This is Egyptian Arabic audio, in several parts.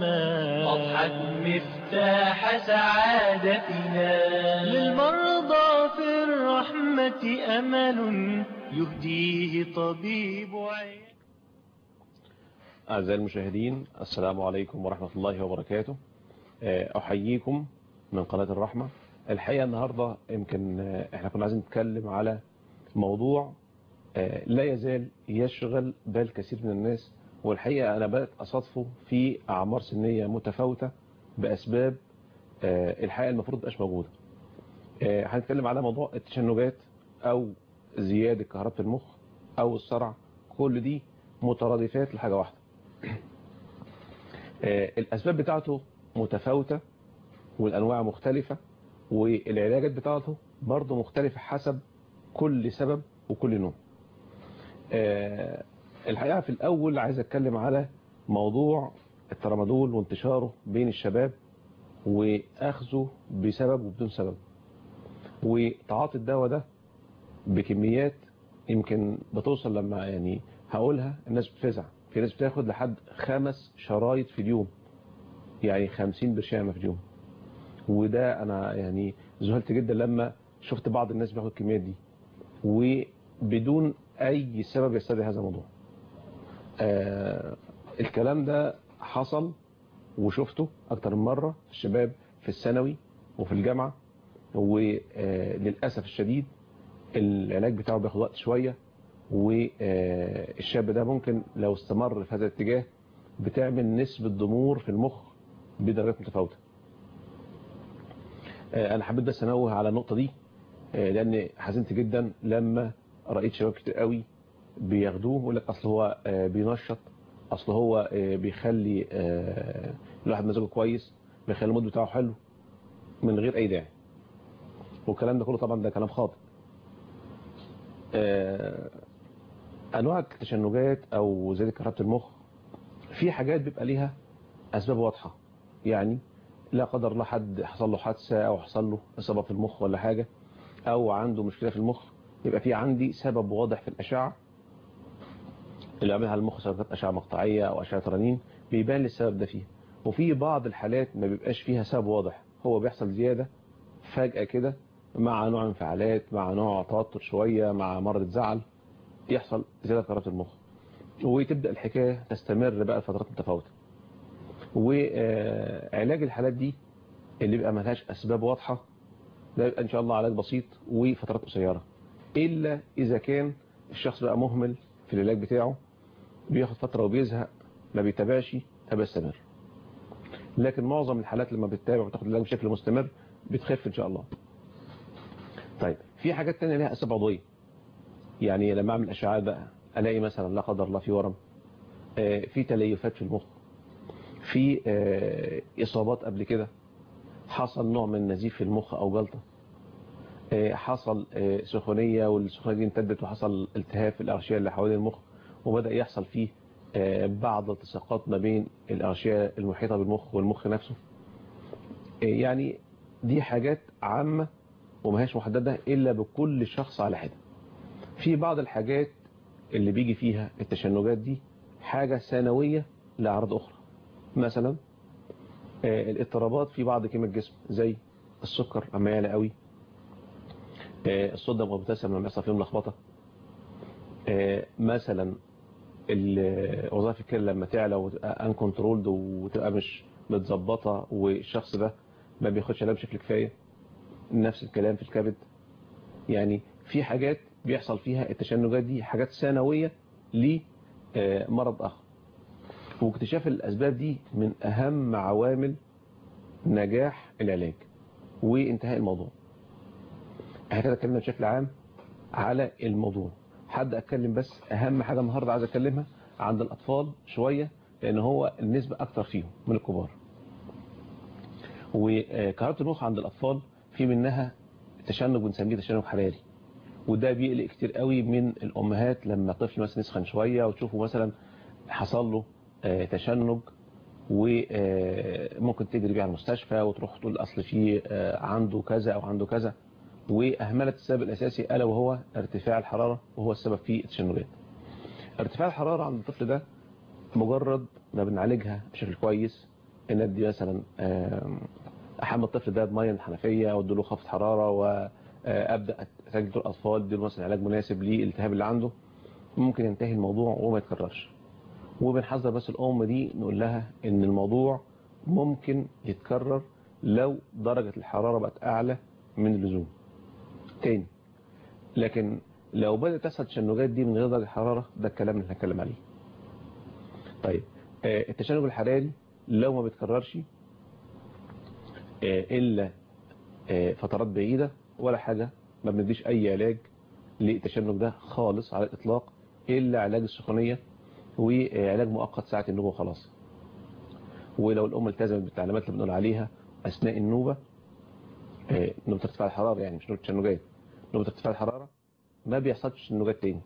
الأمان أضحت مفتاح سعادتنا للمرضى في الرحمة أمل يهديه طبيب عين أعزائي المشاهدين السلام عليكم ورحمة الله وبركاته أحييكم من قناة الرحمة الحقيقة النهاردة يمكن احنا كنا عايزين نتكلم على موضوع لا يزال يشغل بال كثير من الناس والحقيقة أنا بدأت أصادفه في أعمار سنية متفاوتة بأسباب الحقيقة المفروض تبقاش موجودة هنتكلم على موضوع التشنجات أو زيادة كهرباء المخ أو الصرع كل دي مترادفات لحاجة واحدة الأسباب بتاعته متفاوتة والأنواع مختلفة والعلاجات بتاعته برضه مختلفة حسب كل سبب وكل نوع الحقيقة في الأول عايز أتكلم على موضوع الترامادول وانتشاره بين الشباب وأخذه بسبب وبدون سبب وتعاطي الدواء ده بكميات يمكن بتوصل لما يعني هقولها الناس بتفزع في ناس بتاخد لحد خمس شرايط في اليوم يعني خمسين برشامة في اليوم وده أنا يعني ذهلت جدا لما شفت بعض الناس بياخد الكميات دي وبدون أي سبب يستدعي هذا الموضوع آه الكلام ده حصل وشفته أكتر من مرة في الشباب في الثانوي وفي الجامعة وللأسف الشديد العلاج بتاعه بياخد وقت شوية والشاب ده ممكن لو استمر في هذا الاتجاه بتعمل نسبة ضمور في المخ بدرجات متفاوتة أنا حبيت بس أنوه على النقطة دي لأن حزنت جدا لما رأيت شباب كتير قوي بياخدوه ويقول لك أصل هو بينشط أصل هو بيخلي الواحد مزاجه كويس بيخلي المود بتاعه حلو من غير أي داعي والكلام ده كله طبعا ده كلام خاطئ أنواع التشنجات أو زيادة كهرباء المخ في حاجات بيبقى ليها أسباب واضحة يعني لا قدر الله حد حصل له حادثة أو حصل له إصابة في المخ ولا حاجة أو عنده مشكلة في المخ يبقى في عندي سبب واضح في الأشعة اللي عملها المخ سواء كانت أشعة مقطعية أو أشعة رنين بيبان لي السبب ده فيه وفي بعض الحالات ما بيبقاش فيها سبب واضح هو بيحصل زيادة فجأة كده مع نوع انفعالات مع نوع توتر شوية مع مرض زعل يحصل زيادة كهرباء المخ وتبدأ الحكاية تستمر بقى لفترات متفاوتة وعلاج الحالات دي اللي بيبقى ملهاش أسباب واضحة ده يبقى إن شاء الله علاج بسيط وفترات قصيرة إلا إذا كان الشخص بقى مهمل في العلاج بتاعه بياخد فترة وبيزهق ما بيتابعش فبيستمر لكن معظم الحالات لما بتتابع وتاخد العلاج بشكل مستمر بتخف إن شاء الله طيب في حاجات تانية ليها أسباب عضوية يعني لما أعمل أشعاعات بقى ألاقي مثلا لا قدر الله في ورم في تليفات في المخ في إصابات قبل كده حصل نوع من نزيف في المخ أو جلطة حصل سخونية والسخونية دي امتدت وحصل التهاب في الأغشية اللي حوالين المخ وبدأ يحصل فيه بعض التصاقات ما بين الأغشية المحيطة بالمخ والمخ نفسه يعني دي حاجات عامة وما هيش محددة إلا بكل شخص على حدة في بعض الحاجات اللي بيجي فيها التشنجات دي حاجة ثانوية لأعراض أخرى مثلا الاضطرابات في بعض كيمياء الجسم زي السكر اما يعلى قوي الصوديوم والبوتاسيوم لما يحصل فيهم لخبطه مثلا وظائف الكلى لما تعلى وتبقى ان كنترولد وتبقى مش متظبطه والشخص ده ما بياخدش علاج بشكل كفايه نفس الكلام في الكبد يعني في حاجات بيحصل فيها التشنجات دي حاجات ثانويه لمرض اخر واكتشاف الأسباب دي من أهم عوامل نجاح العلاج وانتهاء الموضوع احنا كده اتكلمنا بشكل عام على الموضوع حد اتكلم بس اهم حاجة النهاردة عايز اتكلمها عند الاطفال شوية لان هو النسبة اكتر فيهم من الكبار وكهرباء المخ عند الاطفال في منها تشنج بنسميه تشنج حراري وده بيقلق كتير قوي من الامهات لما طفل مثلا يسخن شوية وتشوفه مثلا حصل له تشنج وممكن تجري بيه على المستشفى وتروح تقول اصل في عنده كذا او عنده كذا واهملت السبب الاساسي الا وهو ارتفاع الحرارة وهو السبب في التشنجات ارتفاع الحرارة عند الطفل ده مجرد ما بنعالجها بشكل كويس ان ادي مثلا احمل الطفل ده بميه من الحنفيه وادي له خفض حراره وابدا اسجل الاطفال ادي له مثلا علاج مناسب للالتهاب اللي عنده ممكن ينتهي الموضوع وما يتكررش وبنحذر بس الام دي نقول لها ان الموضوع ممكن يتكرر لو درجة الحرارة بقت اعلى من اللزوم تاني لكن لو بدأت تحصل التشنجات دي من غير درجة حرارة ده الكلام اللي هنتكلم عليه طيب التشنج الحراري لو ما بيتكررش الا فترات بعيدة ولا حاجة ما بنديش اي علاج للتشنج ده خالص على الاطلاق الا علاج السخونية وعلاج مؤقت ساعة النوبة وخلاص ولو الام التزمت بالتعليمات اللي بنقول عليها اثناء النوبة نوبة ارتفاع الحرارة يعني مش نوبة تشنجات نوبة ارتفاع الحرارة ما بيحصلش تشنجات تاني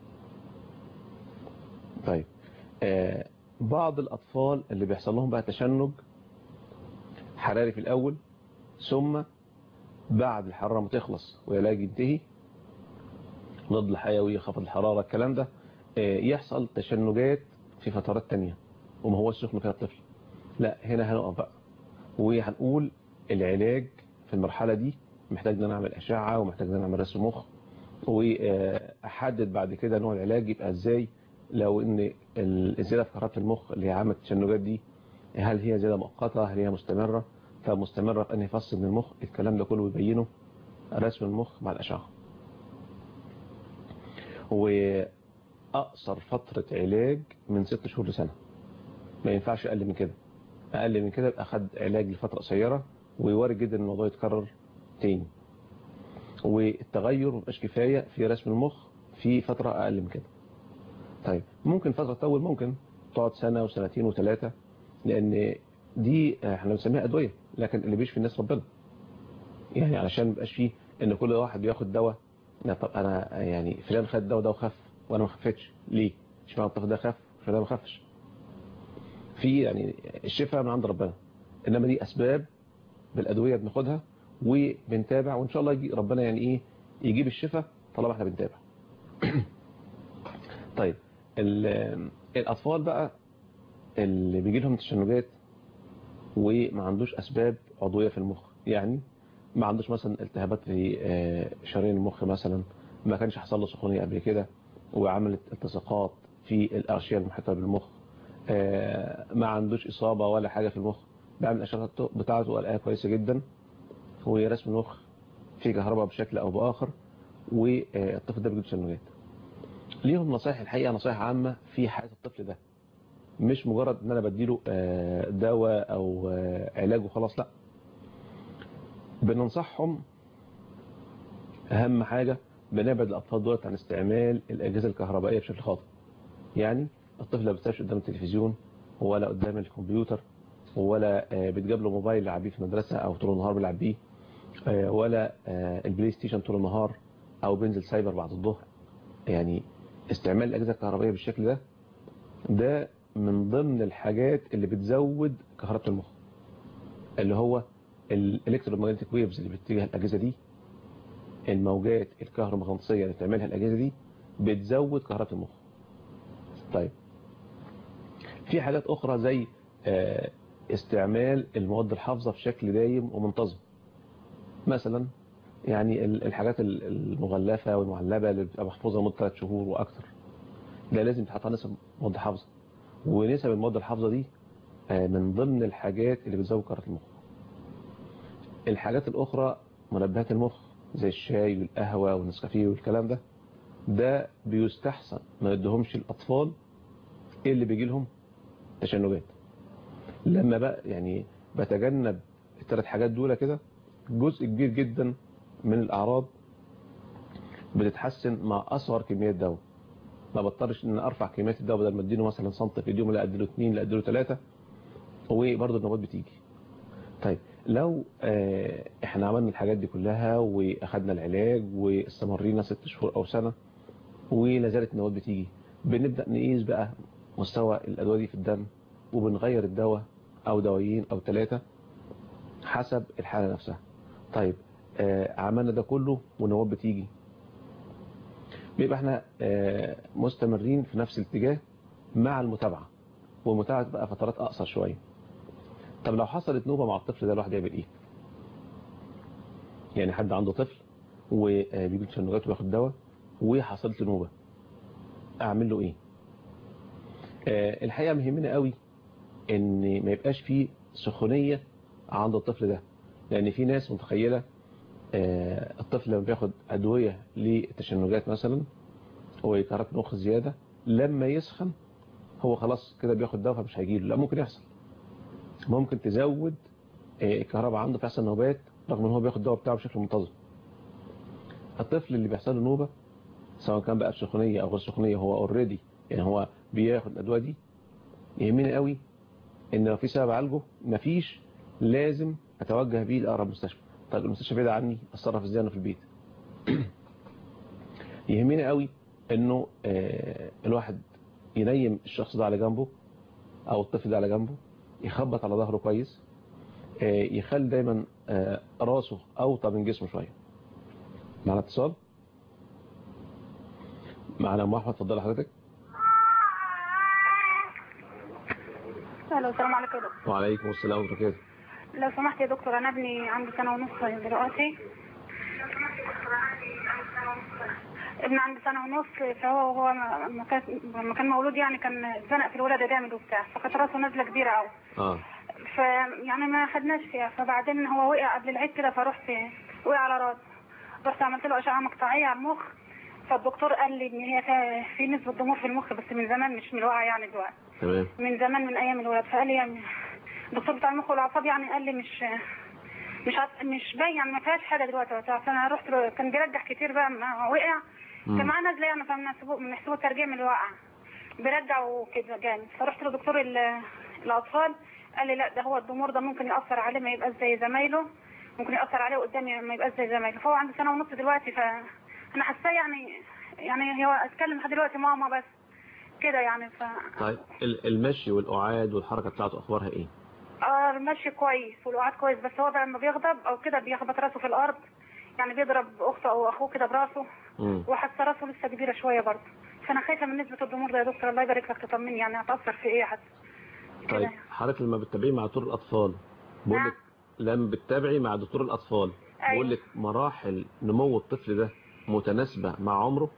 طيب بعض الاطفال اللي بيحصل لهم بقى تشنج حراري في الاول ثم بعد الحرارة ما تخلص وعلاج ينتهي ضد الحيوي خفض الحرارة الكلام ده يحصل تشنجات في فترات تانية وما هو السخن فيها الطفل لا هنا هنقف بقى وهنقول العلاج في المرحلة دي محتاج ان انا اعمل اشعة ومحتاج ان انا اعمل رسم مخ واحدد بعد كده نوع العلاج يبقى ازاي لو ان الزيادة في كهرباء المخ اللي هي عامة التشنجات دي هل هي زيادة مؤقتة هل هي مستمرة فمستمرة في انهي فصل من المخ الكلام ده كله بيبينه رسم المخ مع الاشعة وأقصر فترة علاج من ست شهور لسنة ما ينفعش أقل من كده أقل من كده يبقى أخد علاج لفترة قصيرة ويوارد جدا الموضوع يتكرر تاني والتغير مبقاش كفاية في رسم المخ في فترة أقل من كده طيب ممكن فترة تطول ممكن تقعد سنة وسنتين وثلاثة لأن دي احنا بنسميها أدوية لكن اللي بيشفي الناس ربنا يعني علشان مبقاش فيه ان كل واحد بياخد دواء لا طب انا يعني فلان خد دواء ده وخف وانا ما خفتش ليه مش معنى الطفل ده خف فلان ما خفش في يعني الشفاء من عند ربنا انما دي اسباب بالادويه بناخدها وبنتابع وان شاء الله يجي ربنا يعني ايه يجيب الشفاء طالما احنا بنتابع طيب الاطفال بقى اللي بيجي لهم تشنجات وما عندوش اسباب عضويه في المخ يعني ما عندوش مثلا التهابات في شرايين المخ مثلا ما كانش حصل له سخونيه قبل كده وعملت التصاقات في الأغشية المحيطة بالمخ ما عندوش إصابة ولا حاجة في المخ بعمل الأشعة بتاعته ولاقيها كويسة جدا ورسم المخ في كهرباء بشكل أو بآخر والطفل ده بيجيب تشنجات ليهم نصائح الحقيقة نصائح عامة في حياة الطفل ده مش مجرد ان انا بديله دواء او علاج وخلاص لا بننصحهم اهم حاجة بنبعد الاطفال دولت عن استعمال الاجهزة الكهربائية بشكل خاطئ يعني الطفل ما بيستاش قدام التلفزيون ولا قدام الكمبيوتر ولا بتجاب له موبايل يلعب بيه في المدرسة او طول النهار بيلعب بيه ولا البلاي ستيشن طول النهار او بينزل سايبر بعد الظهر يعني استعمال الاجهزة الكهربائية بالشكل ده ده من ضمن الحاجات اللي بتزود كهرباء المخ اللي هو الالكترومagnetic ويفز اللي بتتجه الاجهزه دي الموجات الكهرومغناطيسيه اللي بتعملها الاجهزه دي بتزود كهرباء المخ طيب في حاجات اخرى زي استعمال المواد الحافظه بشكل دايم ومنتظم مثلا يعني الحاجات المغلفه والمعلبه اللي بتبقى محفوظه لمده 3 شهور واكثر ده لازم تحط على نسب مواد حافظه ونسب المواد الحافظه دي من ضمن الحاجات اللي بتزود كهرباء المخ الحاجات الاخرى منبهات المخ زي الشاي والقهوه والنسكافيه والكلام ده ده بيستحسن ما يدهمش الاطفال اللي بيجي لهم تشنجات لما بقى يعني بتجنب الثلاث حاجات دول كده جزء كبير جدا من الاعراض بتتحسن مع اصغر كميات دواء ما بضطرش ان ارفع كميات الدواء بدل ما اديله مثلا سنت في اليوم لا اديله 2 لا اديله 3 وبرضه النوبات بتيجي طيب لو احنا عملنا الحاجات دي كلها واخدنا العلاج واستمرينا 6 شهور او سنة ولا زالت النوبات بتيجي بنبدأ نقيس بقى مستوى الادويه دي في الدم وبنغير الدواء او دوايين او ثلاثة حسب الحالة نفسها طيب عملنا ده كله والنوبات بتيجي بيبقى احنا مستمرين في نفس الاتجاه مع المتابعة والمتابعة بقى فترات اقصر شوية طب لو حصلت نوبة مع الطفل ده الواحد يعمل ايه يعني حد عنده طفل وبيجي تشنجات وياخد دواء وحصلت له نوبة اعمل له ايه آه الحقيقة مهمنا قوي ان ما يبقاش فيه سخونية عند الطفل ده لان في ناس متخيلة آه الطفل لما بياخد ادوية للتشنجات مثلا ويكرك مخ زيادة لما يسخن هو خلاص كده بياخد دواء فمش هيجيله لا ممكن يحصل ممكن تزود الكهرباء عنده فيحصل نوبات رغم ان هو بياخد الدواء بتاعه بشكل منتظم الطفل اللي بيحصل له نوبة سواء كان بقى بسخونية او غير سخونية هو اوريدي يعني هو بياخد الادوية دي يهمني قوي ان لو في سبب عالجه مفيش لازم اتوجه بيه لاقرب مستشفى طيب المستشفى بعيد عني اتصرف ازاي انا في البيت يهمني قوي انه آه الواحد ينيم الشخص ده على جنبه او الطفل ده على جنبه يخبط على ظهره كويس آه يخلي دايما آه راسه اوطى من جسمه شويه معنا اتصال معنا ام احمد اتفضل حضرتك الو السلام عليكم يا دكتور وعليكم السلام ورحمه الله لو سمحت يا دكتور انا ابني عنده سنه ونص دلوقتي ابني عنده سنه ونص فهو هو لما كان لما كان مولود يعني كان اتزنق في الولاده جامد وبتاع فكانت راسه نازله كبيره قوي اه فيعني ما خدناش فيها فبعدين هو وقع قبل العيد كده فرحت وقع على راسه رحت عملت له اشعه مقطعيه على المخ فالدكتور قال لي ان هي فيها- في نسبه ضمور في المخ بس من زمان مش من الوقع يعني دلوقتي تمام من زمان من ايام الولاد فقال لي يعني الدكتور بتاع المخ والاعصاب يعني قال لي مش مش عارف- مش باين يعني ما فيهاش حاجه دلوقتي وبتاع فانا رحت له كان بيرجع كتير بقى ما وقع مم. كان معاه نازله يعني فبنحسبه بنحسبه ترجيع من الوقع بيرجع وكده جامد فرحت لدكتور ال- الاطفال قال لي لا ده هو الضمور ده ممكن ياثر عليه ما يبقاش زي زمايله ممكن ياثر عليه قدامي ما يبقاش زي زمايله فهو عنده سنه ونص دلوقتي فانا حاساه يعني يعني هو اتكلم لحد دلوقتي ماما بس كده يعني ف طيب ال- المشي والقعاد والحركه بتاعته اخبارها ايه اه المشي كويس والقعاد كويس بس هو بقى لما بيغضب او كده بيخبط راسه في الارض يعني بيضرب اخته او اخوه كده براسه امم وحاسه راسه لسه كبيره شويه برضه فانا خايفه من نسبه الضمور ده يا دكتور الله يبارك لك تطمني يعني هتاثر في ايه حتى طيب كده. حضرتك لما بتتابعي مع دكتور الاطفال بقول نعم. لك لما بتتابعي مع دكتور الاطفال أيوة. بقول لك مراحل نمو الطفل ده متناسبه مع عمره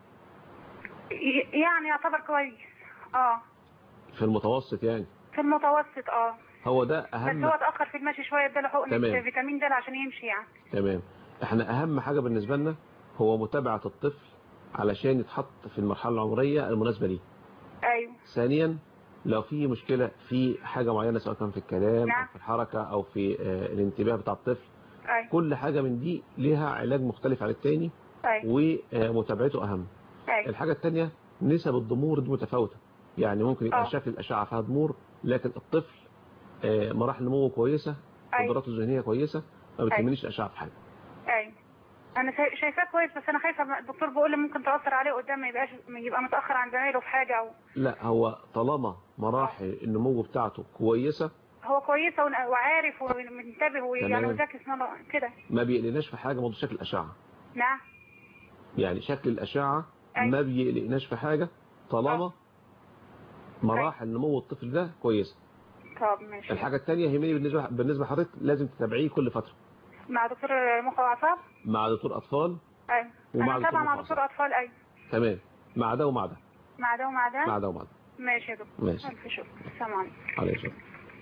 ي- يعني يعتبر كويس اه في المتوسط يعني في المتوسط اه هو ده بس اهم هو اتاخر في المشي شويه اداله حقن تمام. فيتامين د عشان يمشي يعني تمام احنا اهم حاجه بالنسبه لنا هو متابعه الطفل علشان يتحط في المرحله العمريه المناسبه ليه ايوه ثانيا لو في مشكله في حاجه معينه سواء كان في الكلام نعم. او في الحركه او في آه، الانتباه بتاع الطفل ايوه كل حاجه من دي ليها علاج مختلف عن التاني ايوه ومتابعته اهم ايوه الحاجة التانية نسب الضمور دي متفاوتة يعني ممكن يبقى آه. شكل الأشعة فيها ضمور لكن الطفل آه، مراحل نموه كويسة أيوة. قدراته الذهنية كويسة ما بتهمنيش الأشعة في حاجة ايوه انا شاي- شايفاه كويس بس انا خايفه الدكتور بيقول لي ممكن تاثر عليه قدام ما يبقاش يبقى متاخر عن زمايله في حاجه او لا هو طالما مراحل النمو بتاعته كويسة هو كويسه ون- وعارف ومنتبه ويعني تمام. وذكي اسم الله كده ما بيقلقناش في حاجة موضوع شكل الأشعة نعم يعني شكل الأشعة أيوة. ما بيقلقناش في حاجة طالما آه. مراحل نمو الطفل ده كويسة طب ماشي الحاجة التانية يهمني بالنسبة بالنسبة لحضرتك لازم تتابعيه كل فترة مع دكتور مخ واعصاب مع دكتور أطفال ايوه ومع انا دكتور متابعه مع مخ دكتور اطفال ايوه تمام مع ده ومع ده مع ده ومع ده مع ده ومع ده ماشي يا دكتور ماشي. الف شكر السلام عليكم عليه الصلاة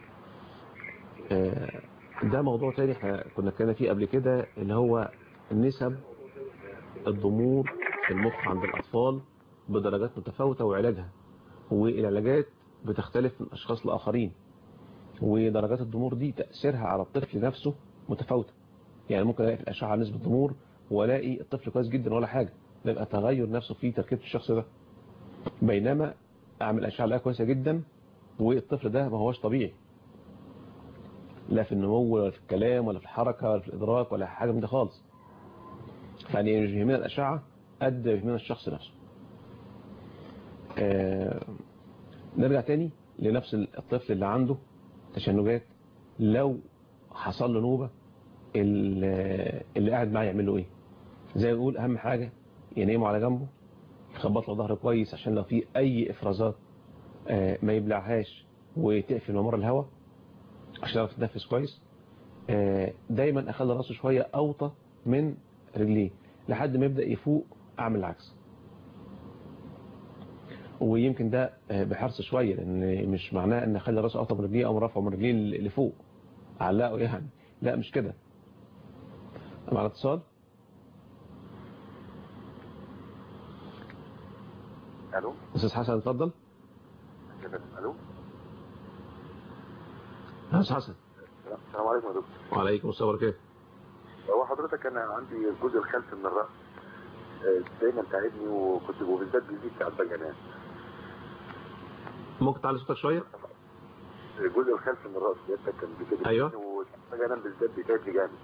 آه، ده موضوع تاني احنا كنا اتكلمنا فيه قبل كده اللي هو نسب الضمور في المخ عند الأطفال بدرجات متفاوتة وعلاجها والعلاجات بتختلف من أشخاص لآخرين ودرجات الضمور دي تأثيرها على الطفل نفسه متفاوتة يعني ممكن ألاقي في الأشعة نسبة ضمور وألاقي الطفل كويس جدا ولا حاجة ده يبقى تغير نفسه في تركيبة الشخص ده بينما أعمل أشعة ألاقيها كويسة جدا والطفل ده ما هوش طبيعي لا في النمو ولا في الكلام ولا في الحركة ولا في الإدراك ولا حاجة من ده خالص يعني مش بيهمنا الأشعة قد ما بيهمنا الشخص نفسه آه نرجع تاني لنفس الطفل اللي عنده تشنجات لو حصل له نوبة ال- اللي قاعد معاه يعمل له ايه زي ما بقول اهم حاجة يناموا على جنبه يخبط له ظهره كويس عشان لو في اي افرازات آه، ما يبلعهاش وتقفل ممر الهواء عشان يعرف يتنفس كويس آه، دايما اخلي راسه شويه اوطى من رجليه لحد ما يبدا يفوق اعمل العكس ويمكن ده آه، بحرص شويه لان مش معناه ان اخلي راسه اوطى من رجليه او رافعه من رجليه اللي فوق علقه يعني لا مش كده معنا اتصال الو استاذ حسن اتفضل كده الو يا استاذ حسن السلام عليكم يا دكتور وعليكم السلام ورحمه هو حضرتك انا عندي الجزء الخلفي من الراس آه، دايما تعبني وكنت وبالذات بيزيد ساعات بجنان ممكن تعلي صوتك شويه الجزء الخلفي من الراس سيادتك كان بيجيب أيوة. وبجنان بالذات بيتعب لي جامد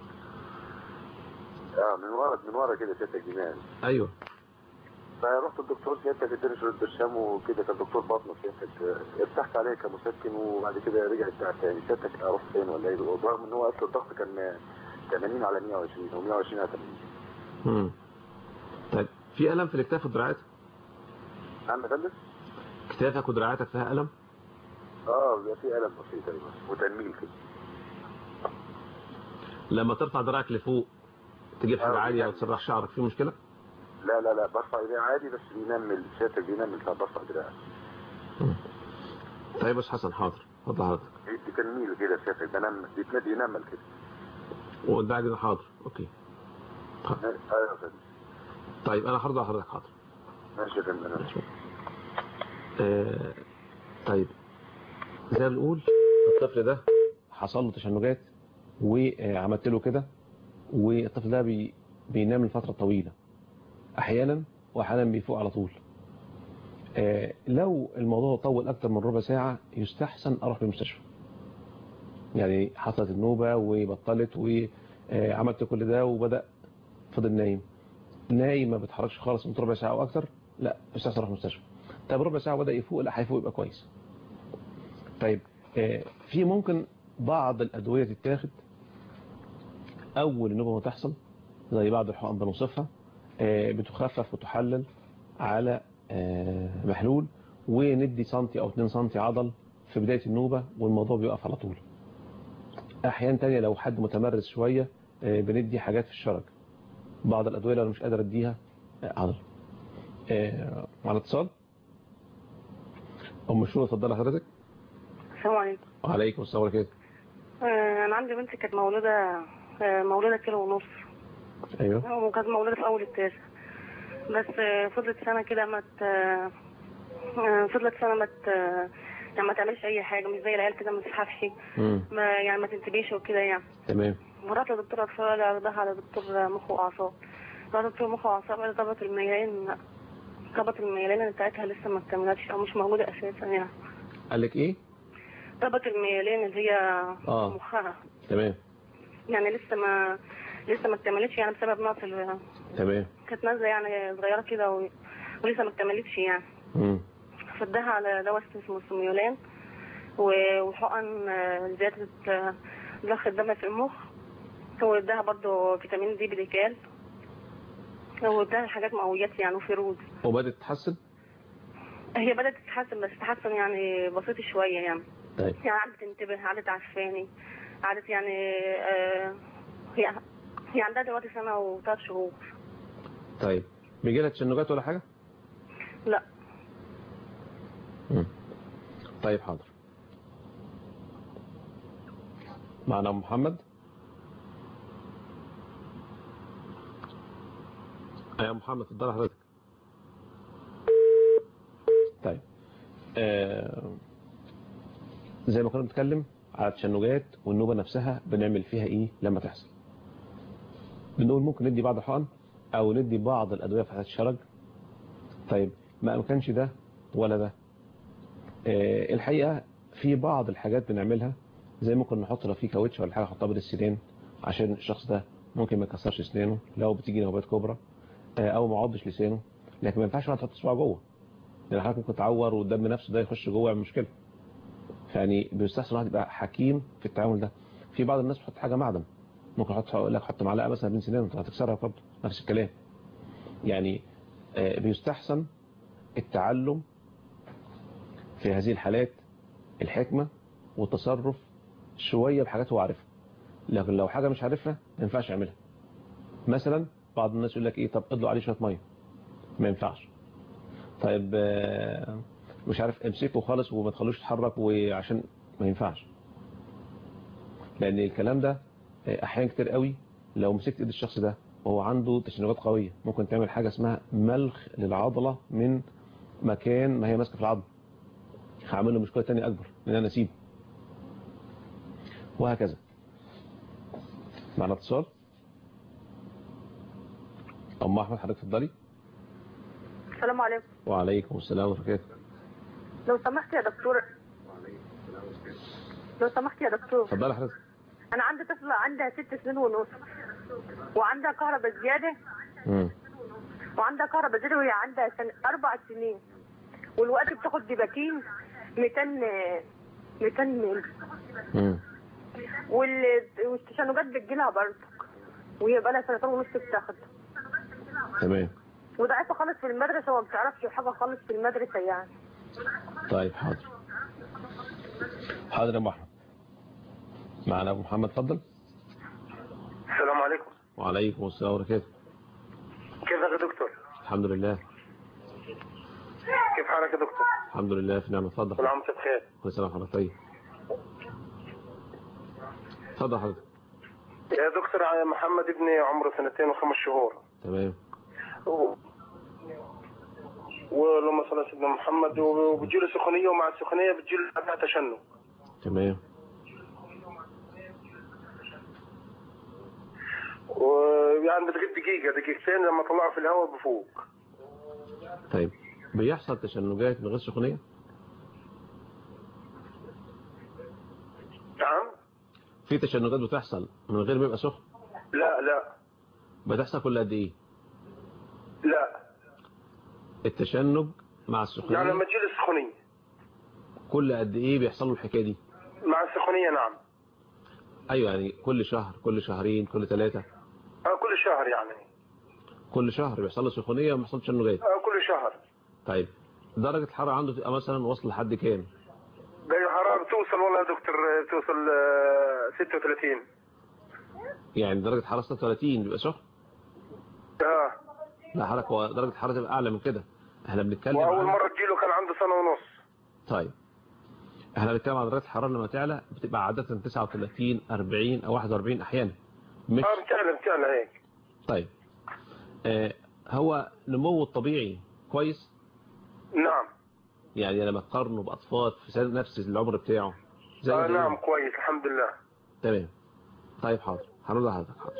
اه من ورا من ورا كده سيادتك جنان ايوه فرحت الدكتور سيادتك اداني شويه برشام وكده كان دكتور باطنه سيادتك آه، ارتحت عليه كمسكن وبعد كده رجع التعب تاني سيادتك اروح فين ولا ايه رغم ان هو اصل الضغط كان 80 على 120 و 120 على 80 امم طيب في الم في الاكتاف والدراعات نعم يا فندم؟ كتافك ودراعاتك فيها الم اه بيبقى في الم بسيط ايوه وتنميل كده لما ترفع دراعك لفوق تجيب حاجه آه، عاليه او بيعمل. تسرح شعرك في مشكله لا لا لا برفع ايدي عادي بس بينمل سيادتك بينمل فبرفع دراعي طيب يا استاذ حسن حاضر اتفضل حضرتك دي تنميل كده سيادتك بنمل بيتمد ينمل كده والدراع كده حاضر اوكي ايوه يا فندم طيب انا هرضى على حضرتك حاضر ماشي يا فندم أنا. آه طيب زي ما بنقول الطفل ده حصل له تشنجات وعملت له كده والطفل ده بي بينام لفترة طويلة احيانا واحيانا بيفوق على طول آه لو الموضوع طول اكتر من ربع ساعة يستحسن اروح للمستشفى يعني حصلت النوبة وبطلت وعملت كل ده وبدأ فضل نايم نايم ما بيتحركش خالص من ربع ساعة او اكتر لا يستحسن اروح المستشفى طيب ربع ساعة بدأ يفوق لا هيفوق يبقى كويس طيب آه، في ممكن بعض الأدوية تتاخد أول النوبة ما تحصل زي بعض الحقن بنوصفها آه، بتخفف وتحلل على آه، محلول وندي سنتي أو 2 سنتي عضل في بداية النوبة والموضوع بيقف على طول أحيان تانية لو حد متمرس شوية آه، بندي حاجات في الشرج بعض الأدوية لو مش قادر أديها آه، عضل آه، على اتصال أم شو اتفضل حضرتك السلام عليكم وعليكم السلام ورحمة الله آه، انا عندي بنت كانت مولوده آه، مولوده كيلو ونص ايوه وكانت مولوده في اول التاسع بس آه، فضلت سنه كده ما ت- آه، فضلت سنه ما ت- يعني ما تعملش اي حاجه مش زي العيال كده ما تزحفش امم ما يعني ما تنتبهش وكده يعني تمام مرات لدكتور اطفال عرضها على دكتور مخ واعصاب راح دكتور مخ واعصاب قال ضبط الميلان ضبط الميلان بتاعتها لسه ما اكتملتش او مش موجوده اساسا يعني قال لك ايه ضبط الميلان اللي هي آه. مخها تمام يعني لسه ما لسه ما اكتملتش يعني بسبب نقص ال- تمام كانت نازله يعني صغيره كده و... ولسه ما اكتملتش يعني امم فاداها على دواء اسمه سيميولان و- وحقن آه، زياده آه، ضخ الدم في المخ واداها برضه فيتامين دي بديكال واداها حاجات مقويات يعني وفيروز وبدأت تتحسن هي بدأت تتحسن بس تحسن يعني بسيط شوية يعني طيب يعني قعدت تنتبه قعدت عفاني قعدت يعني آه هي هي عندها دلوقتي سنة وثلاث شهور طيب بيجي لها تشنجات ولا حاجة لا مم. طيب حاضر معنا أم محمد يا محمد اتفضل حضرتك طيب آه زي ما كنا بنتكلم على التشنجات والنوبة نفسها بنعمل فيها ايه لما تحصل بنقول ممكن ندي بعض الحقن او ندي بعض الادوية في حالات الشرج طيب ما امكنش ده ولا ده آه الحقيقة في بعض الحاجات بنعملها زي ممكن نحط لو في كاوتش ولا حاجة نحطها بين السنين عشان الشخص ده ممكن ما يكسرش اسنانه لو بتيجي نوبات كبرى آه او ما عضش لسانه لكن ما ينفعش واحد تحط صباعه جوه لان حضرتك ممكن تعور والدم نفسه ده يخش جوه يعمل مشكله فيعني بيستحسن الواحد يبقى حكيم في التعامل ده في بعض الناس بتحط حاجه معدن ممكن يحط يقول لك حط معلقه مثلا بين سنانه هتكسرها برضه نفس الكلام يعني آه، بيستحسن التعلم في هذه الحالات الحكمة والتصرف شويه بحاجات هو عارفها لكن لو حاجه مش عارفها ما ينفعش يعملها مثلا بعض الناس يقول لك ايه طب ادلق عليه شويه ميه ما ينفعش طيب آه، مش عارف امسكه خالص وما تخلوش يتحرك وعشان ما ينفعش لان الكلام ده آه، احيانا كتير قوي لو مسكت ايد الشخص ده وهو عنده تشنجات قويه ممكن تعمل حاجه اسمها ملخ للعضله من مكان ما هي ماسكه في العظم هعمل له مشكله تانية اكبر ان انا اسيبه وهكذا معنا اتصال ام احمد حضرتك اتفضلي السلام عليكم وعليكم السلام ورحمه الله لو سمحت يا دكتور لو سمحت يا دكتور اتفضلي حضرتك انا عندي طفله عندها ست سنين ونص وعندها كهرباء زياده امم وعندها كهرباء زياده وهي عندها سن... اربع سنين والوقت بتاخد ديباكين 200 200 مللي امم وال... والتشنجات بتجيلها برضه وهي بقى لها سنتين ونص بتاخد تمام وضعيفه خالص في المدرسه وما بتعرفش حاجه خالص في المدرسه يعني طيب حاضر حاضر يا ابو احمد معنا ابو محمد اتفضل السلام عليكم وعليكم السلام ورحمه الله كيفك يا دكتور الحمد لله كيف حالك يا دكتور الحمد لله في نعمه اتفضل كل عام وانت بخير كل سنه وحضرتك طيب اتفضل حضرتك يا دكتور يا محمد ابني عمره سنتين وخمس شهور تمام و- ولما صلى سيدنا محمد وبتجيله سخونيه ومع السخونيه بتجيله بعدها تشنج تمام ويعني بتغيب دقيقه دقيقتين لما طلعه في الهواء بفوق طيب بيحصل تشنجات من غير سخونيه نعم في تشنجات بتحصل من غير ما يبقى سخن لا لا بتحصل كل قد ايه لا التشنج مع يعني السخونيه لما تجيله السخونيه كل قد ايه بيحصل له الحكايه دي مع السخونيه نعم ايوه يعني كل شهر كل شهرين كل ثلاثه آه كل شهر يعني كل شهر بيحصل له سخونيه وما بيحصلش تشنجات آه كل شهر طيب درجه الحراره عنده تبقى مثلا واصله لحد كام درجة الحرارة بتوصل والله يا دكتور آه، بتوصل آه، 36 يعني درجه حراره 36 بيبقى سخن اه لا حضرتك هو درجه الحراره تبقى اعلى من كده احنا بنتكلم واول عن مرة تجيله كان عنده سنة ونص طيب احنا بنتكلم عن درجه الحراره لما تعلى بتبقى عاده 39 40 او 41 احيانا مش اه بتعلى بتعلى هيك طيب آه هو نموه الطبيعي كويس نعم يعني لما تقارنه باطفال في سن- نفس العمر بتاعه زي آه زي- نعم كويس الحمد لله تمام طيب حاضر هنرد على حضرتك حاضر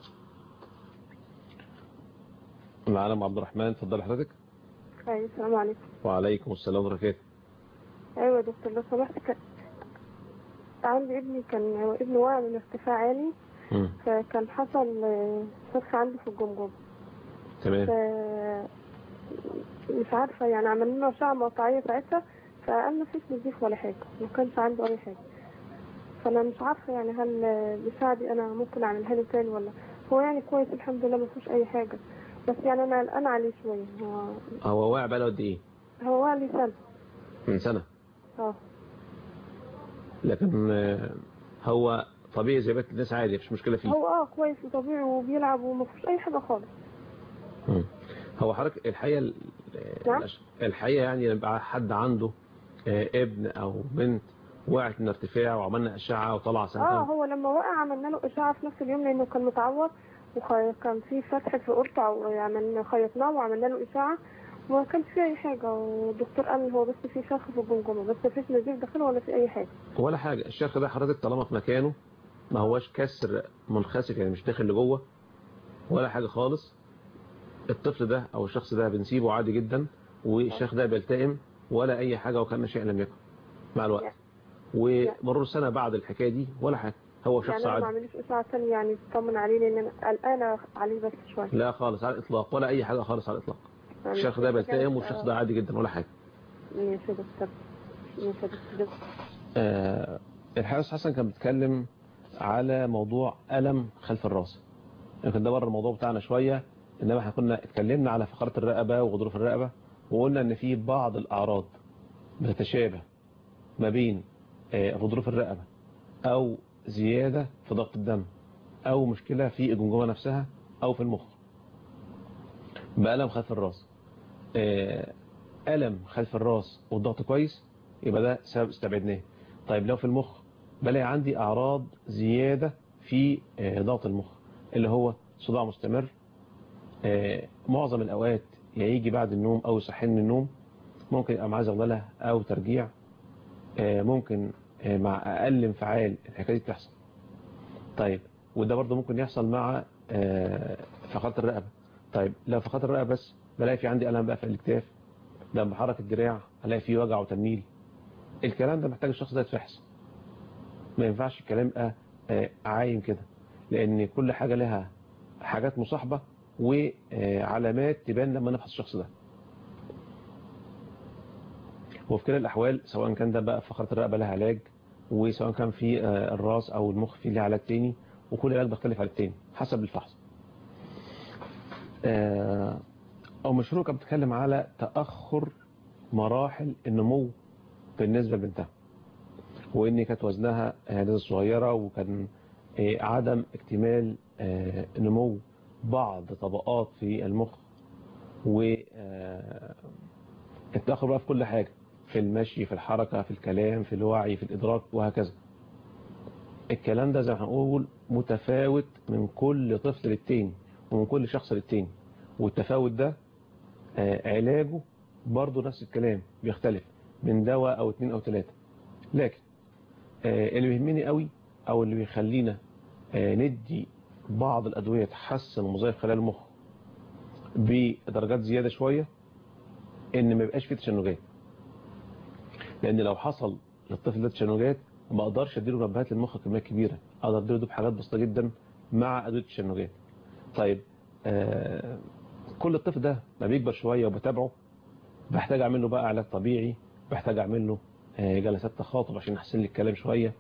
معانا ام عبد الرحمن اتفضل حضرتك ايوه السلام عليكم وعليكم السلام ورحمه الله ايوه يا دكتور لو سمحت كان عندي ابني كان ابني واقع من ارتفاع عالي مم. فكان حصل آه، فتح عنده في الجمجمة ف تمام مش عارفة يعني عملنا له أشعة مقطعية ساعتها فقال ما فيش نزيف ولا حاجة ما كانش عنده أي حاجة فأنا مش عارفة يعني هل آه، بساعدي أنا ممكن أعملها له تاني ولا هو يعني كويس الحمد لله ما فيهوش أي حاجة بس يعني أنا قلقانة عليه شوية هو هو واقع بقاله قد ايه هو واقع لي سنة من سنه اه لكن آه، هو طبيعي زي بقيه الناس عادي مفيش مشكله فيه هو اه كويس وطبيعي وبيلعب وما فيهوش أي حاجة خالص مم. هو حضرتك الحقيقه ال- نعم. الحقيقه يعني لما يبقى حد عنده آه، ابن او بنت وقعت من ارتفاع وعملنا اشعه وطلع اه سنتين هو لما وقع عملنا له اشعه في نفس اليوم لانه كان متعور وكان في فتح في قرطه وعملنا خيطناه وعملنا له اشعه وما كانش فيه اي حاجه والدكتور قال إن هو بس في شرخ في الجمجمه بس مفيش نزيف داخله ولا في اي حاجه ولا حاجه الشرخ ده حضرتك طالما في مكانه ما هواش كسر منخسف يعني مش داخل لجوه ولا حاجه خالص الطفل ده او الشخص ده بنسيبه عادي جدا والشيخ ده بيلتئم ولا اي حاجه وكان شيء لم يكن مع الوقت ومرور سنه بعد الحكايه دي ولا حاجه هو يعني شخص انا ما عادي عمليش اشعه ثانيه يعني تطمن عليه لان انا قلقانه عليه بس شويه لا خالص على الاطلاق ولا اي حاجه خالص على الاطلاق يعني الشيخ ده مفيش حاجة- بيلتئم والشخص ده عادي جدا ولا حاجه ماشي يا دكتور ماشي يا دكتور آه الحارس حسن كان بيتكلم على موضوع ألم خلف الراس يمكن ده بره الموضوع بتاعنا شوية إنما احنا كنا اتكلمنا على فقرات الرقبة وغضروف الرقبة وقلنا إن في بعض الأعراض بتتشابه ما بين آه غضروف الرقبة او زيادة في ضغط الدم او مشكلة في الجمجمة نفسها او في المخ بألم خلف الراس آه، ألم خلف الراس والضغط كويس يبقى ده سبب استبعدناه طيب لو في المخ بلاقي عندي أعراض زيادة في آه، ضغط المخ اللي هو صداع مستمر آه، معظم الأوقات يا يجي بعد النوم أو يصحيني من النوم ممكن يبقى معاه زغللة أو ترجيع آه، ممكن آه، مع أقل انفعال الحكاية دي تحصل طيب وده برضه ممكن يحصل مع آه، فقرات الرقبة طيب لو فقرات الرقبة بس بلاقي في عندي ألم بقى في الاكتاف لما بحرك الدراع الاقي فيه وجع وتنميل الكلام ده محتاج الشخص ده يتفحص ما ينفعش الكلام يبقى آه، عايم كده لان كل حاجة لها حاجات مصاحبة وعلامات تبان لما نفحص الشخص ده وفي كلا الأحوال سواء كان ده بقى فقرة الرقبة لها علاج وسواء كان في آه، الراس أو المخ فيه لها علاج تاني وكل علاج بيختلف عن التاني حسب الفحص آه، أو مشروع كان بتتكلم على تأخر مراحل النمو بالنسبة لبنتها وإن كانت وزنها آه، لسه صغيرة وكان آه، عدم اكتمال آه، نمو بعض طبقات في المخ و آه، التأخر بقى في كل حاجة في المشي في الحركة في الكلام في الوعي في الإدراك وهكذا الكلام ده زي ما هنقول متفاوت من كل طفل للتاني ومن كل شخص للتاني والتفاوت ده آه، علاجه برضه نفس الكلام بيختلف من دواء أو اتنين أو تلاتة لكن آه، اللي بيهمني قوي أو اللي بيخلينا آه، ندي بعض الأدوية تحسن وظائف خلايا المخ بدرجات زيادة شوية ان ما يبقاش فيه تشنجات لان لو حصل للطفل ده تشنجات ما اقدرش اديله منبهات للمخ كميات كبيره اقدر اديله دوب حاجات بسيطه جدا مع ادويه التشنجات طيب آه كل الطفل ده ما بيكبر شويه وبتابعه بحتاج اعمل له بقى علاج طبيعي بحتاج اعمل له آه جلسات تخاطب عشان احسن لي الكلام شويه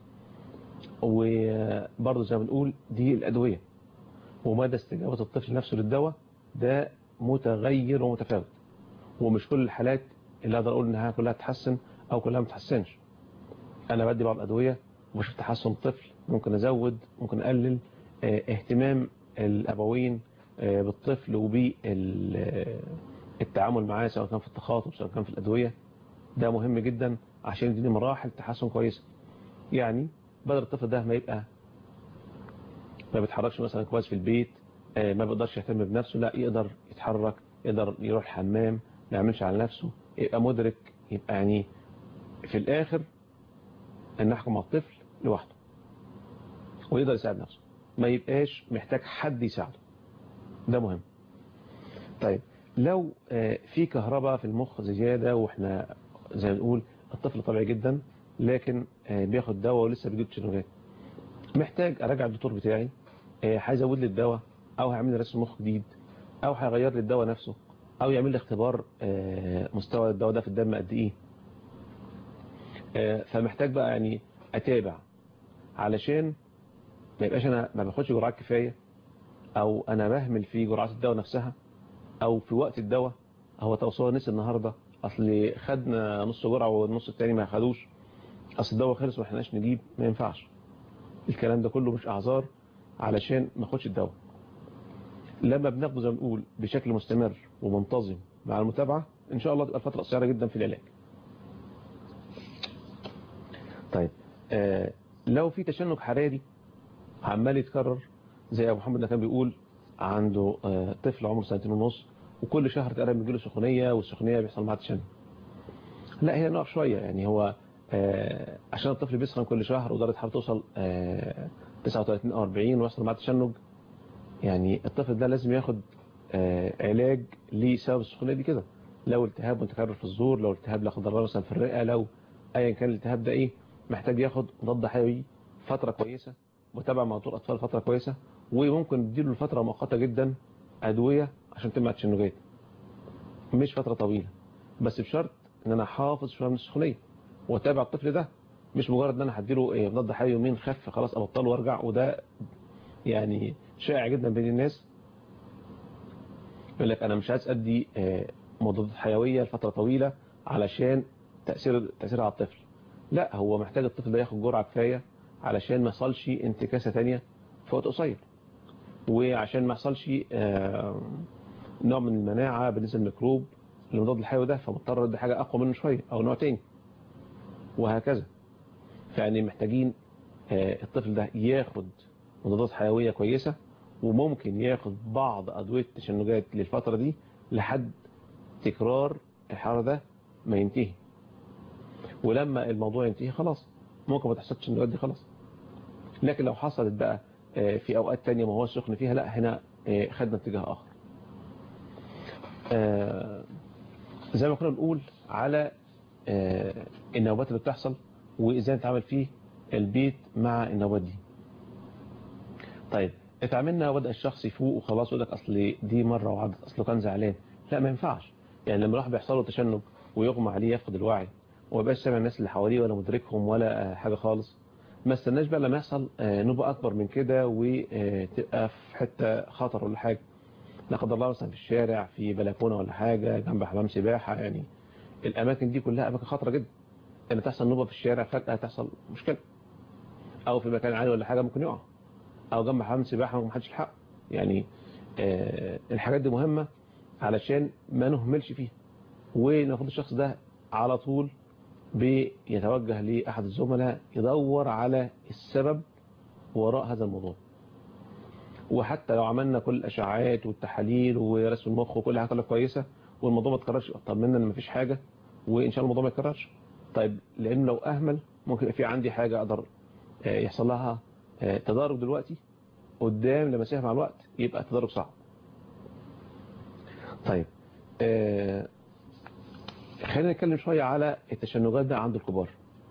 وبرضه زي ما بنقول دي الادويه ومدى استجابه الطفل نفسه للدواء ده متغير ومتفاوت ومش كل الحالات اللي اقدر اقول انها كلها تحسن او كلها ما تحسنش انا بدي بعض الادويه وبشوف تحسن الطفل ممكن ازود ممكن اقلل اه اهتمام الابوين اه بالطفل وبالتعامل معاه سواء كان في التخاطب سواء كان في الادويه ده مهم جدا عشان يديني مراحل تحسن كويسه يعني بدل الطفل ده ما يبقى ما بيتحركش مثلا كويس في البيت اه ما بيقدرش يهتم بنفسه لا يقدر يتحرك يقدر يروح الحمام ما يعملش على نفسه يبقى مدرك يبقى يعني في الآخر أن نحكم على الطفل لوحده ويقدر يساعد نفسه ما يبقاش محتاج حد يساعده ده مهم طيب لو في كهرباء في المخ زيادة واحنا زي ما نقول الطفل طبيعي جدا لكن بياخد دواء ولسه بيجيب تشنجات محتاج اراجع الدكتور بتاعي هيزود لي الدواء او هيعمل لي رسم مخ جديد او هيغير لي الدواء نفسه او يعمل لي اختبار مستوى الدواء ده في الدم قد ايه فمحتاج بقى يعني اتابع علشان ما يبقاش انا ما باخدش جرعات كفايه او انا بهمل في جرعات الدواء نفسها او في وقت الدواء هو توصل نسي النهارده اصل خدنا نص جرعه والنص التاني ما خدوش اصل الدواء خلص وما احناش نجيب ما ينفعش الكلام ده كله مش اعذار علشان ما اخدش الدواء لما بناخده زي ما بنقول بشكل مستمر ومنتظم مع المتابعة ان شاء الله تبقى الفترة قصيرة جدا في العلاج طيب آه لو في تشنج حراري عمال يتكرر زي ابو محمد كان بيقول عنده آه طفل عمره سنتين ونص وكل شهر تقريبا بيجيله سخونيه والسخونيه بيحصل معاه تشنج لا هي نقف شويه يعني هو آه عشان الطفل بيسخن كل شهر ودرجه حرارته توصل آه 39 او 40 ويحصل معاه تشنج يعني الطفل ده لازم ياخد آه علاج لسبب السخونيه دي كده لو التهاب متكرر في الزور لو التهاب لا قدر الله مثلا في الرئه لو ايا كان الالتهاب ده ايه محتاج ياخد مضاد حيوي فتره كويسه متابعه مع دكتور اطفال فتره كويسه وممكن نديله لفتره مؤقته جدا ادويه عشان تمنع التشنجات مش فتره طويله بس بشرط ان انا احافظ شويه من السخونيه واتابع الطفل ده مش مجرد ان انا هديله ايه مضاد حيوي يومين خف خلاص ابطله وارجع وده يعني شائع جدا بين الناس يقول لك انا مش عايز ادي مضادات حيويه لفتره طويله علشان تاثير تاثيرها على الطفل لا هو محتاج الطفل ده ياخد جرعه كفايه علشان ما يحصلش انتكاسة تانية في وقت قصير وعشان ما يحصلش آه، نوع من المناعة بالنسبة للميكروب المضاد الحيوي ده فمضطر ادي حاجة أقوى منه شوية أو نوع تاني وهكذا فيعني محتاجين آه، الطفل ده ياخد مضادات حيوية كويسة وممكن ياخد بعض أدوية التشنجات للفترة دي لحد تكرار الحرارة ده ما ينتهي ولما الموضوع ينتهي خلاص ممكن ما تحصلش التشنجات دي خلاص لكن لو حصلت بقى آه، في أوقات تانية ما هو سخن فيها لا هنا آه، خدنا اتجاه آخر آه، زي ما كنا بنقول على آه، النوبات اللي بتحصل وازاي نتعامل فيه البيت مع النوبات دي طيب اتعاملنا وبدأ الشخص يفوق وخلاص يقول لك اصل دي مرة وعدت اصله كان زعلان لا ما ينفعش يعني لما الواحد بيحصل له تشنج ويغمى عليه يفقد الوعي وما يبقاش سامع الناس اللي حواليه ولا مدركهم ولا آه، حاجة خالص ما استناش بقى لما يحصل آه، نوبة اكبر من كده وتبقى في حتة خطر ولا حاجة لا قدر الله مثلا في الشارع في بلكونه ولا حاجة جنب حمام سباحة يعني الأماكن دي كلها أماكن خطرة جدا إن تحصل نوبة في الشارع فجأة تحصل مشكلة أو في مكان عالي ولا حاجة ممكن يقع أو جنب حمام سباحة ممكن محدش يلحق يعني آه الحاجات دي مهمة علشان ما نهملش فيها وناخد الشخص ده على طول بيتوجه لأحد الزملاء يدور على السبب وراء هذا الموضوع وحتى لو عملنا كل الاشعاعات والتحاليل ورسم المخ وكل حاجه طلعت كويسه والموضوع ما اتكررش طمنا ان مفيش حاجه وان شاء الله الموضوع ما يتكررش طيب لان لو اهمل ممكن يبقى في عندي حاجه اقدر آه، يحصل لها آه، تدارك دلوقتي قدام لما اسيبها مع الوقت يبقى التدارك صعب طيب آه، خلينا نتكلم شويه على التشنجات ده عند الكبار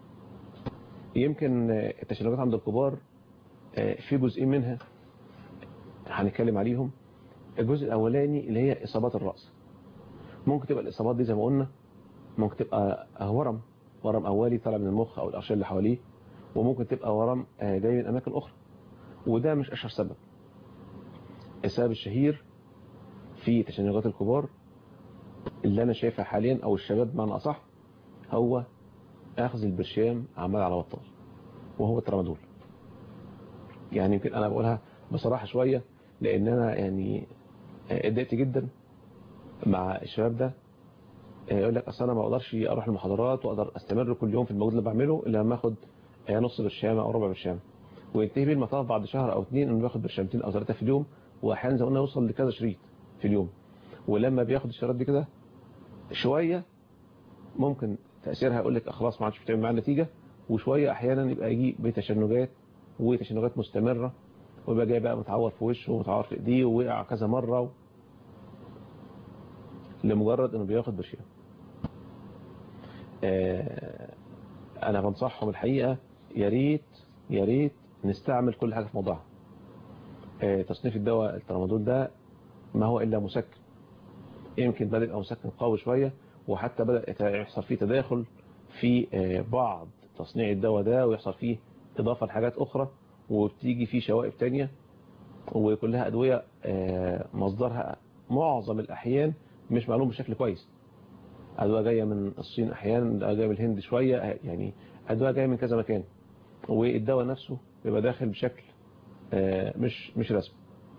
يمكن آه، التشنجات عند الكبار آه، في جزئين منها هنتكلم عليهم الجزء الاولاني اللي هي اصابات الراس ممكن تبقى الاصابات دي زي ما قلنا ممكن تبقى ورم ورم اولي طالع من المخ او الارشيه اللي حواليه وممكن تبقى ورم آه، جاي من اماكن اخرى وده مش اشهر سبب السبب الشهير في تشنجات الكبار اللي انا شايفها حاليا او الشباب بمعنى اصح هو اخذ البرشام عمال على بطال وهو الترامادول يعني يمكن انا بقولها بصراحة شوية لان انا يعني اتضايقت جدا مع الشباب ده يقول لك اصل انا ما اقدرش اروح المحاضرات واقدر استمر كل يوم في المجهود اللي بعمله الا لما اخد نص برشامه او ربع برشامه وينتهي بيه المطاف بعد شهر او اتنين انه بياخد برشامتين او ثلاثه في اليوم واحيانا زي ما قلنا يوصل لكذا شريط في اليوم ولما بياخد الشريط دي كده شويه ممكن تاثيرها يقول لك خلاص ما عادش بتعمل معاه نتيجه وشويه احيانا يبقى يجي بتشنجات وتشنجات مستمره ويبقى جاي بقى متعور في وشه ومتعور في ايديه ووقع كذا مره و... لمجرد انه بياخد برشام آه انا بنصحهم الحقيقه يا ريت يا ريت نستعمل كل حاجه في موضوعها آه تصنيف الدواء الترامادول ده ما هو الا مسكن يمكن بدا يبقى مسكن قوي شويه وحتى بدا يحصل فيه تداخل في آه بعض تصنيع الدواء ده ويحصل فيه اضافه لحاجات اخرى وبتيجي فيه شوائب تانية وكلها ادويه مصدرها معظم الاحيان مش معلوم بشكل كويس أدوية جاية من الصين أحيانا أدوية جاية من الهند شوية يعني أدوية جاية من كذا مكان والدواء نفسه بيبقى داخل بشكل مش مش رسمي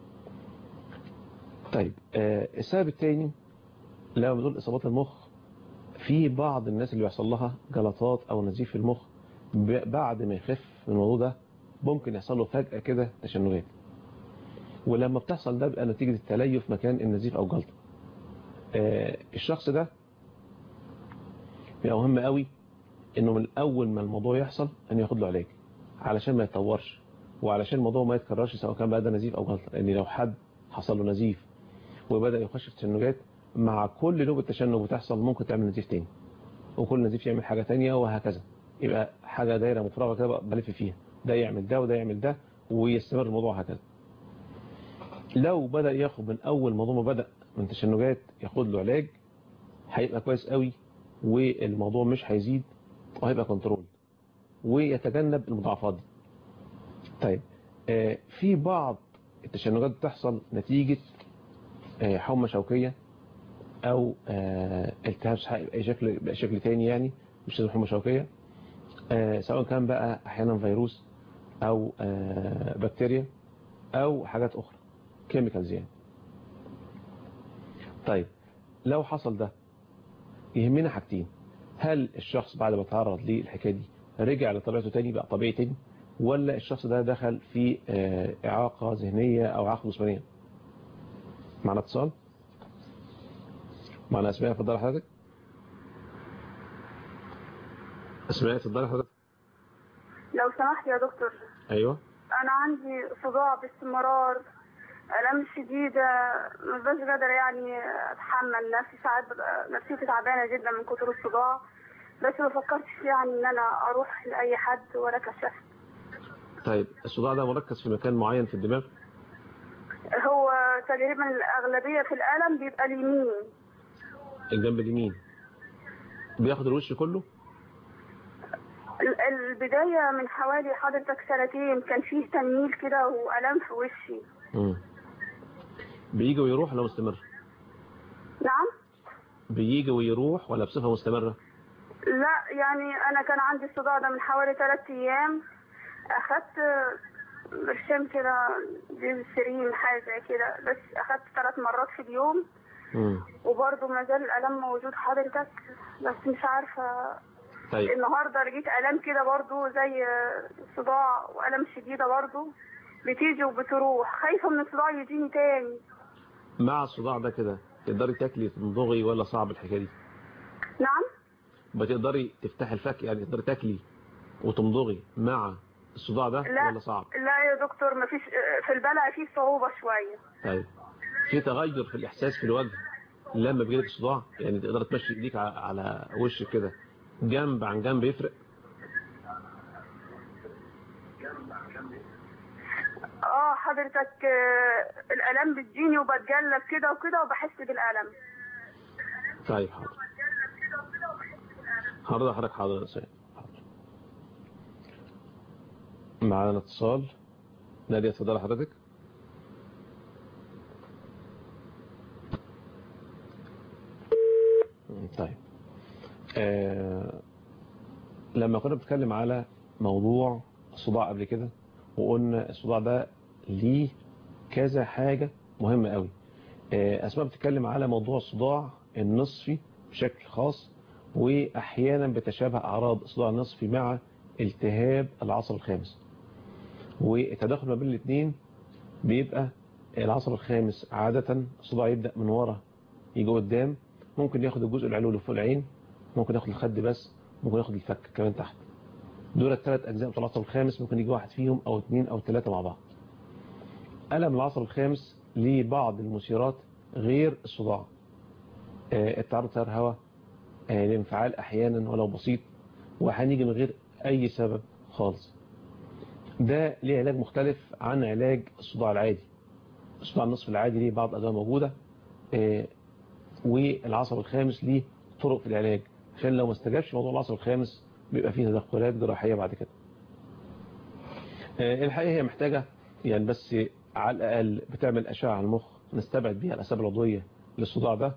طيب السبب الثاني لما بنقول إصابات المخ في بعض الناس اللي بيحصل لها جلطات أو نزيف في المخ بعد ما يخف من الموضوع ده ممكن يحصل له فجأة كده تشنجات ولما بتحصل ده بيبقى نتيجة التليف مكان النزيف أو جلطة الشخص ده بيبقى مهم قوي انه من اول ما الموضوع يحصل ان ياخد له علاج علشان ما يتطورش وعلشان الموضوع ما يتكررش سواء كان بقى ده نزيف او جلطه لان لو حد حصل له نزيف وبدا يخش في تشنجات مع كل نوبه تشنج بتحصل ممكن تعمل نزيف تاني وكل نزيف يعمل حاجه تانية وهكذا يبقى حاجه دايره مفرغه كده بلف فيها ده يعمل ده وده يعمل ده ويستمر الموضوع هكذا لو بدا ياخد من اول موضوع ما بدا من تشنجات ياخد له علاج هيبقى كويس قوي والموضوع مش هيزيد وهيبقى كنترول ويتجنب المضاعفات دي طيب آه في بعض التشنجات بتحصل نتيجة آه حمى شوكية او آه التهاب بأي شكل بأي شكل تاني يعني مش لازم حمى شوكية سواء كان بقى احيانا فيروس او بكتيريا او حاجات اخرى كيميكالز يعني طيب لو حصل ده يهمنا حاجتين هل الشخص بعد ما تعرض للحكايه دي رجع لطبيعته تاني بقى طبيعي تاني ولا الشخص ده دخل في إعاقة ذهنية أو إعاقة جسمانية معنا اتصال معنا أسماء اتفضل حضرتك أسماء اتفضل حضرتك لو سمحت يا دكتور أيوه انا عندي صداع باستمرار الام شديده ما بقاش قادره يعني اتحمل نفسي ساعات ببقى نفسيتي تعبانه جدا من كتر الصداع بس ما فكرتش يعني ان انا اروح لاي حد ولا كشفت طيب الصداع ده مركز في مكان معين في الدماغ هو تقريبا الاغلبيه في الالم بيبقى اليمين الجنب اليمين بياخد الوش كله ال- البدايه من حوالي حضرتك سنتين كان فيه تنميل كده والام في وشي مم. بيجي ويروح ولا مستمر نعم بيجي ويروح ولا بصفة مستمرة لا يعني انا كان عندي الصداع ده من حوالي ثلاث ايام اخدت برشام كده سيرين حاجه زي كده بس اخدت ثلاث مرات في اليوم مم. وبرضه ما زال الالم موجود حضرتك بس مش عارفه طيب النهارده لقيت الام كده برضه زي صداع والم شديده برضه بتيجي وبتروح خايفه من الصداع يجيني تاني مع الصداع ده كده تقدري تاكلي تمضغي ولا صعب الحكايه دي نعم بتقدري تفتحي الفك يعني تقدري تاكلي وتمضغي مع الصداع ده لا ولا صعب لا يا دكتور ما فيش في البلع فيه صعوبه شويه طيب في تغير في الاحساس في الوجه لما بيجيلك صداع يعني تقدر تمشي ايديك ع- على وشك كده جنب عن جنب يفرق اه حضرتك آه، الالم بتجيني وبتجلب كده وكده وبحس بالالم طيب حاضر حاضر حضرتك حاضر يا سيد حاضر معانا اتصال نادية اتفضل حضرتك طيب آه لما كنا بنتكلم على موضوع الصداع قبل كده وقلنا الصداع ده ليه كذا حاجة مهمة قوي آه، أسماء بتتكلم على موضوع الصداع النصفي بشكل خاص وأحيانا بتشابه أعراض الصداع النصفي مع التهاب العصب الخامس والتداخل ما بين الاثنين بيبقى العصب الخامس عادة الصداع يبدأ من ورا يجي قدام ممكن ياخد الجزء العلوي فوق العين ممكن ياخد الخد بس ممكن ياخد الفك كمان تحت دول الثلاث أجزاء بتوع العصب الخامس ممكن يجي واحد فيهم أو اثنين أو ثلاثة مع بعض ألم العصب الخامس ليه بعض المثيرات غير الصداع آه، التعرض تيار هواء آه، الانفعال أحيانا ولو بسيط وأحيانا يجي من غير أي سبب خالص ده ليه علاج مختلف عن علاج الصداع العادي الصداع النصف العادي ليه بعض الأدوية موجودة آه، والعصب الخامس ليه طرق في العلاج عشان لو ما استجابش موضوع العصب الخامس بيبقى فيه تدخلات جراحية بعد كده آه، الحقيقة هي محتاجة يعني بس على الأقل بتعمل أشعة على المخ نستبعد بيها الأسباب العضوية للصداع ده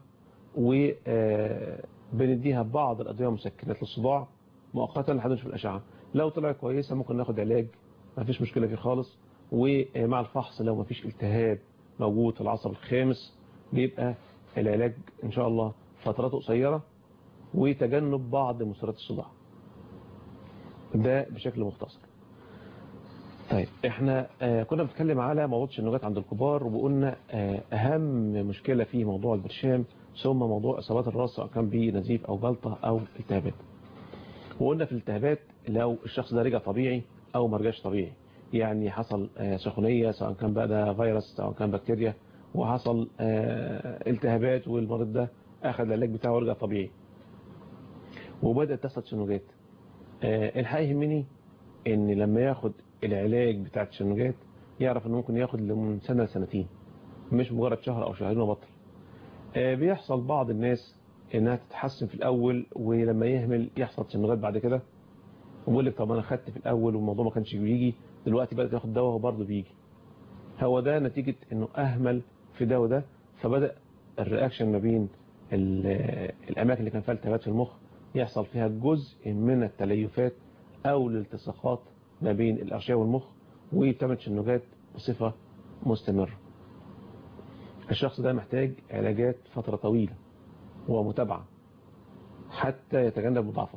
وبنديها بعض الأدوية مسكنات للصداع مؤقتا لحد نشوف الأشعة لو طلعت كويسة ممكن ناخد علاج ما فيش مشكلة فيه خالص ومع الفحص لو ما فيش التهاب موجود في العصب الخامس بيبقى العلاج إن شاء الله فترات قصيرة وتجنب بعض مثيرات الصداع ده بشكل مختصر طيب احنا آه كنا بنتكلم على موضوع التشنجات عند الكبار وقلنا آه اهم مشكلة في موضوع البرشام ثم موضوع اصابات الراس سواء كان بنزيف او جلطة او التهابات وقلنا في الالتهابات لو الشخص ده رجع طبيعي او ما رجعش طبيعي يعني حصل آه سخونية سواء كان بقى ده فيروس سواء كان بكتيريا وحصل آه التهابات والمريض ده اخذ العلاج بتاعه ورجع طبيعي وبدأت تحصل تشنجات آه الحقيقة يهمني ان لما ياخد العلاج بتاع التشنجات يعرف انه ممكن ياخد من سنة لسنتين مش مجرد شهر او شهرين وبطل آه بيحصل بعض الناس انها تتحسن في الاول ولما يهمل يحصل تشنجات بعد كده ويقول لك طب انا خدت في الاول والموضوع ما كانش بيجي دلوقتي بدأت ياخد دواء وبرضه بيجي هو ده نتيجة انه اهمل في ده وده فبدأ الرياكشن ما بين الاماكن اللي كان فيها التهابات في المخ يحصل فيها جزء من التليفات او الالتصاقات ما بين الأغشية والمخ وبتعمل تشنجات بصفة مستمرة الشخص ده محتاج علاجات فترة طويلة ومتابعة حتى يتجنب مضاعفات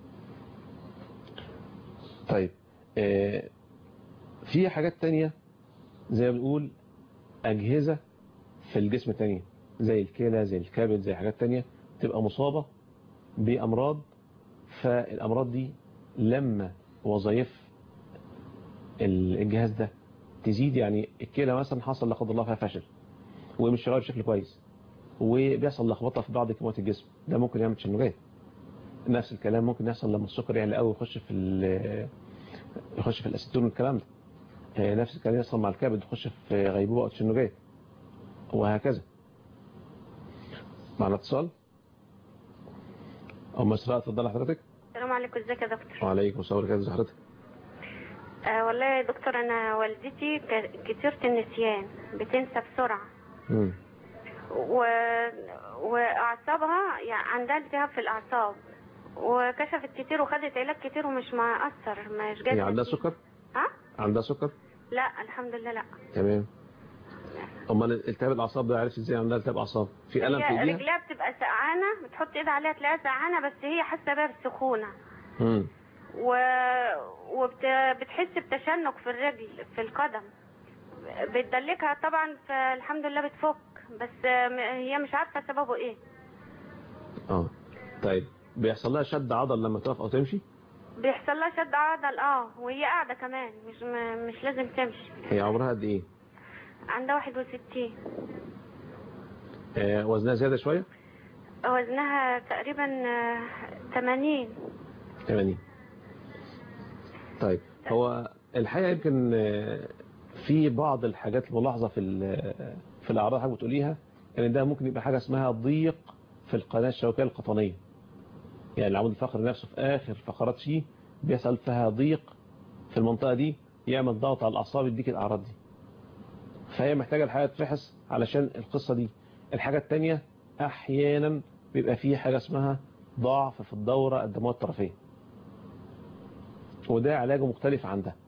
طيب آه، في حاجات تانية زي ما بنقول أجهزة في الجسم التانية زي الكلى زي الكبد زي حاجات تانية تبقى مصابة بأمراض فالأمراض دي لما وظائف الجهاز ده تزيد يعني الكلى مثلا حصل لا قدر الله فيها فشل ومش شغال بشكل كويس وبيحصل لخبطه في بعض كيماويات الجسم ده ممكن يعمل تشنجات نفس الكلام ممكن يحصل لما السكر يعلى قوي يخش في ال- يخش في الاسيتون والكلام ده آه، نفس الكلام يحصل مع الكبد يخش في غيبوبه او تشنجات وهكذا معنا اتصال ام اسراء اتفضل حضرتك السلام عليكم ازيك يا دكتور وعليكم السلام ورحمه الله حضرتك آه والله يا دكتور انا والدتي ك- كثيرة النسيان بتنسى بسرعة مم. و... واعصابها يعني عندها التهاب في الاعصاب وكشفت كتير وخدت علاج كتير ومش مأثر مش جاي هي عندها سكر ها عندها سكر لا الحمد لله لا تمام امال التهاب الاعصاب ده عرفت ازاي عندها التهاب اعصاب في الم في هي ايديها رجلها بتبقى سقعانة بتحط ايدها عليها تلاقيها سقعانة بس هي حاسة بيها بسخونة امم و... وبتحس بتشنج في الرجل في القدم بتدلكها طبعا فالحمد لله بتفك بس م- هي مش عارفة سببه ايه اه طيب بيحصل لها شد عضل لما تقف او تمشي بيحصل لها شد عضل اه وهي قاعدة كمان مش م... مش لازم تمشي هي عمرها قد ايه عندها 61 آه وزنها زياده شويه وزنها تقريبا آه، 80 80 طيب هو الحقيقه يمكن آه، في بعض الحاجات الملاحظه في ال- في الاعراض اللي حضرتك بتقوليها ان ده ممكن يبقى حاجه اسمها ضيق في القناه الشوكيه القطنيه يعني العمود الفقري نفسه في اخر فقرات فيه بيحصل فيها ضيق في المنطقه دي يعمل ضغط على الاعصاب يديك الاعراض دي فهي محتاجه الحقيقه تفحص علشان القصه دي الحاجه الثانيه احيانا بيبقى فيه حاجه اسمها ضعف في الدوره الدمويه الطرفيه وده علاجه مختلف عن ده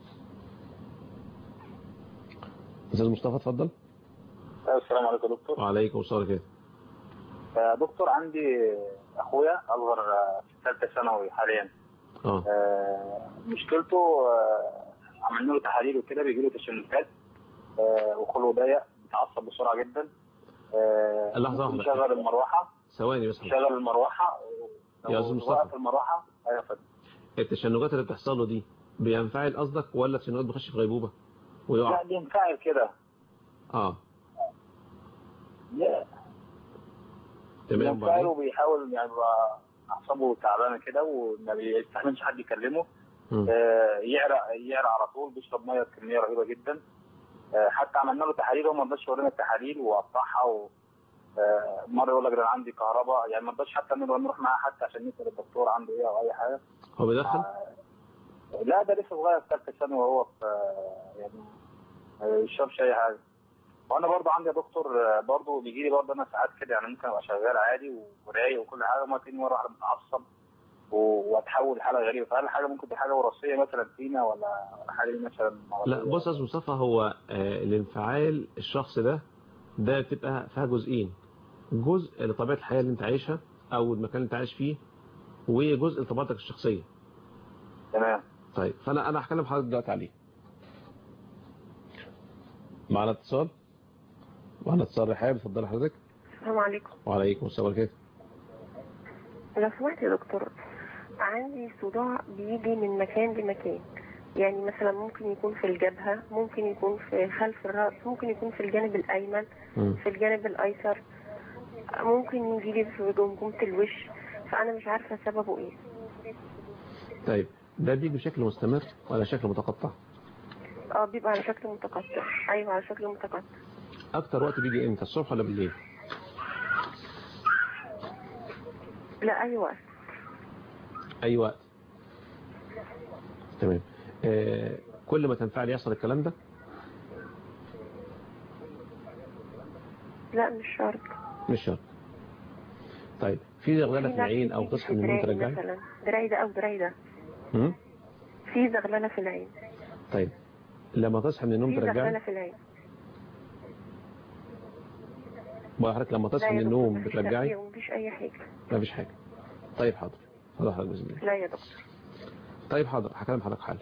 استاذ مصطفى اتفضل السلام عليكم يا دكتور وعليكم السلام كده آه، دكتور عندي اخويا اصغر آه، في ثالثه ثانوي حاليا اه آه، مشكلته آه، عملنا له تحاليل وكده بيجي له تشنجات آه، وخلقه ضيق بيتعصب بسرعه جدا آه، لحظة واحدة. بيشغل المروحه ثواني بس بيشغل المروحه يا أستاذ لو مصطفى. وقف المروحه ايوه فندم التشنجات اللي بتحصل له دي بينفعل قصدك ولا التشنجات بيخش في غيبوبه ويقع لا بينفعل كده اه لا، تمام بينفعل وبعدين وبيحاول يعني يبقى اعصابه تعبانه كده وما بيستحملش حد يكلمه مم. آه، يعرق يعرق على طول بيشرب ميه بكميه رهيبه جدا آه، حتى عملنا له تحاليل هو ما رضاش يورينا التحاليل وقطعها و آه، مره يقول لك ده انا عندي كهرباء يعني ما رضاش حتى نبقى نروح معاه حتى عشان نسال الدكتور عنده ايه او اي حاجه هو بيدخن لا ده لسه صغير في ثالثه ثانوي وهو في آه، يعني ما يشربش اي حاجه وانا برضو عندي يا دكتور آه، برضو بيجي لي برضو انا ساعات كده يعني ممكن ابقى شغال عادي ورايق وكل حاجه وما تلاقيني مره واحده متعصب و- واتحول لحاله غريبه فهل حاجه ممكن دي حاجه وراثيه مثلا فينا ولا ولا حاجه دي مثلا لا بص يا أستاذ مصطفى هو آه، الانفعال الشخص ده ده بتبقى فيها جزئين جزء لطبيعه الحياه اللي انت عايشها او المكان اللي انت عايش فيه وجزء لطبيعتك الشخصيه تمام طيب فانا انا هكلم حضرتك دلوقتي عليه معنا اتصال معنا اتصال رحاب اتفضل حضرتك السلام عليكم وعليكم السلام ورحمه لو سمحت يا دكتور عندي صداع بيجي من مكان لمكان يعني مثلا ممكن يكون في الجبهة ممكن يكون في خلف الرأس ممكن يكون في الجانب الأيمن مم. في الجانب الأيسر ممكن يجي لي في جمجمة الوش فأنا مش عارفة سببه إيه طيب ده بيجي بشكل مستمر ولا شكل متقطع اه بيبقى على شكل متقطع أيوة على شكل متقطع اكتر وقت بيجي امتى الصبح ولا بالليل لا أيوة اي وقت تمام آه كل ما تنفعل يحصل الكلام ده لا مش شرط مش شرط طيب في زغلله في نفس العين او بيجي تصحى في من النوم دراعي ترجعي مثلا دراعي ده أو دراعي ده مم؟ في زغلله في العين طيب لما تصحي من النوم في زغلله ترجعي في العين بقول لحضرتك لما لا تصحي يا من دكتور، النوم مفيش بترجعي تغيير ومفيش اي حاجه ما فيش حاجة طيب حاضر حاضر حضرتك بإذن الله لا يا دكتور طيب حاضر هكلم حضرتك حل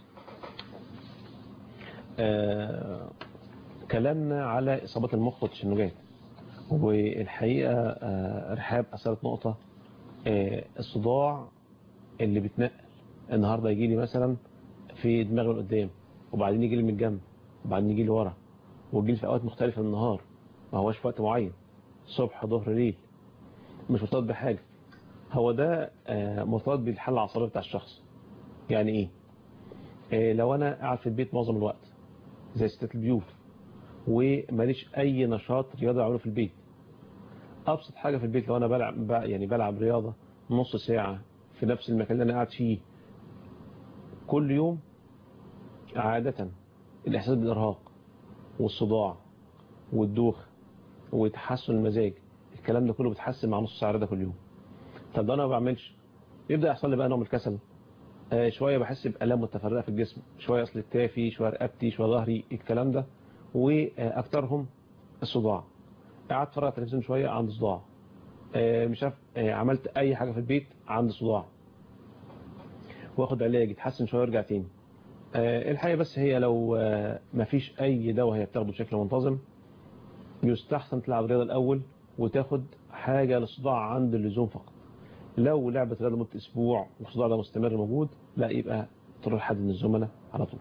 آه كلامنا على إصابات المخ والتشنجات والحقيقة آه رحاب أثرت نقطة آه الصداع اللي بتنقل النهاردة يجي لي مثلا في دماغي من قدام وبعدين يجي لي من الجنب وبعدين يجي لي ورا ويجي لي في أوقات مختلفة من النهار ما هوش في وقت معين صبح ظهر ليل مش مرتبط بحاجة هو ده آه مرتبط بالحالة العصبية بتاع الشخص يعني ايه آه لو انا قاعد في البيت معظم الوقت زي ستات البيوت وماليش اي نشاط رياضي اعمله في البيت ابسط حاجة في البيت لو انا بلعب يعني بلعب رياضة نص ساعة في نفس المكان اللي انا قاعد فيه كل يوم عادة الاحساس بالارهاق والصداع والدوخ وتحسن المزاج الكلام ده كله بيتحسن مع نص ساعة رياضة كل يوم طب ده انا ما بعملش يبدأ يحصل لي بقى نوع من الكسل آه شوية بحس بألام متفرقة في الجسم شوية أصل التافي شوية رقبتي شوية ظهري الكلام ده وأكترهم الصداع قعدت اتفرج على التلفزيون شوية عندي صداع آه مش عارف آه عملت أي حاجة في البيت عندي صداع واخد علاج يتحسن شوية ويرجع تاني الحقيقة بس هي لو مفيش أي دواء هي بتاخده بشكل منتظم يستحسن تلعب رياضة الأول وتاخد حاجة للصداع عند اللزوم فقط لو لعبة رياضة مدة أسبوع والصداع ده مستمر موجود لا يبقى تروح حد من الزملاء على طول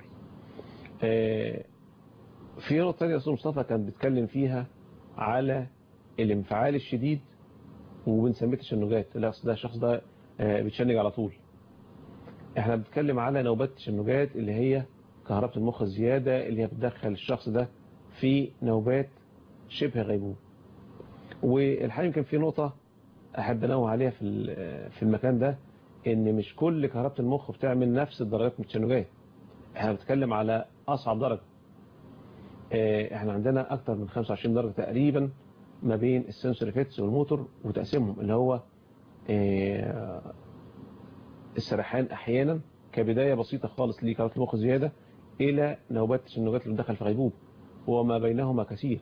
في نقطة تانية أستاذ مصطفى كان بيتكلم فيها على الانفعال الشديد وبنسميه تشنجات لا ده الشخص ده بيتشنج على طول احنا بنتكلم على نوبات تشنجات اللي هي كهرباء المخ الزيادة اللي هي بتدخل الشخص ده في نوبات شبه غيبوبة والحقيقة يمكن في نقطة أحب أنوه عليها في في المكان ده إن مش كل كهرباء المخ بتعمل نفس الدرجات من التشنجات احنا بنتكلم على أصعب درجة احنا عندنا أكتر من 25 درجة تقريبا ما بين السنسوري فيتس والموتور وتقسيمهم اللي هو السرحان أحيانا كبداية بسيطة خالص لكهرباء المخ زيادة إلى نوبات التشنجات اللي بتدخل في غيبوبة وما بينهما كثير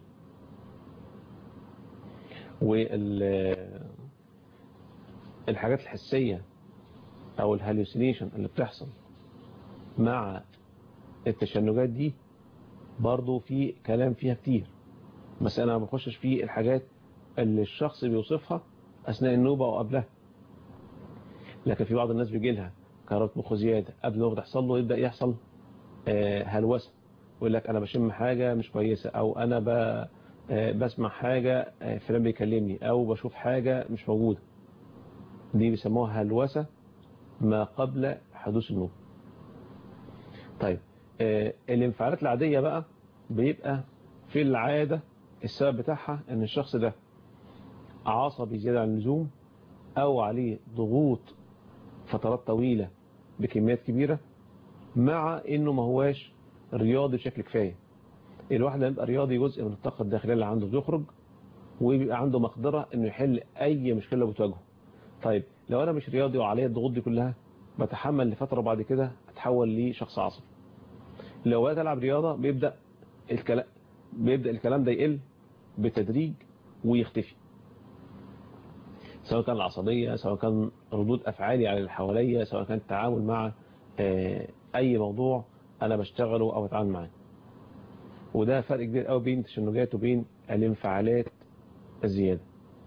والحاجات الحسية او الهاليوسينيشن اللي بتحصل مع التشنجات دي برضو في كلام فيها كتير بس انا ما بخشش في الحاجات اللي الشخص بيوصفها اثناء النوبة او قبلها لكن في بعض الناس بيجي لها كهرباء مخ زيادة قبل ما تحصل له يبدأ يحصل هلوسة يقول لك انا بشم حاجة مش كويسة او انا ب... بسمع حاجة فلان بيكلمني او بشوف حاجة مش موجودة دي بيسموها هلوسة ما قبل حدوث النوم طيب الانفعالات العادية بقى بيبقى في العادة السبب بتاعها ان الشخص ده عصبي زيادة عن اللزوم او عليه ضغوط فترات طويلة بكميات كبيرة مع انه ما هواش رياضي بشكل كفاية الواحد لما يبقى رياضي جزء من الطاقة الداخلية اللي عنده بيخرج وبيبقى عنده مقدرة انه يحل اي مشكلة بتواجهه طيب لو انا مش رياضي وعليا الضغوط دي كلها بتحمل لفترة بعد كده اتحول لشخص عصبي لو بدأت العب رياضة بيبدأ الكلام بيبدأ الكلام ده يقل بالتدريج ويختفي سواء كان العصبية سواء كان ردود أفعالي على اللي حواليا سواء كان التعامل مع أي موضوع أنا بشتغله أو أتعامل معاه وده فرق كبير قوي بين التشنجات وبين الانفعالات الزيادة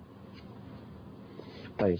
طيب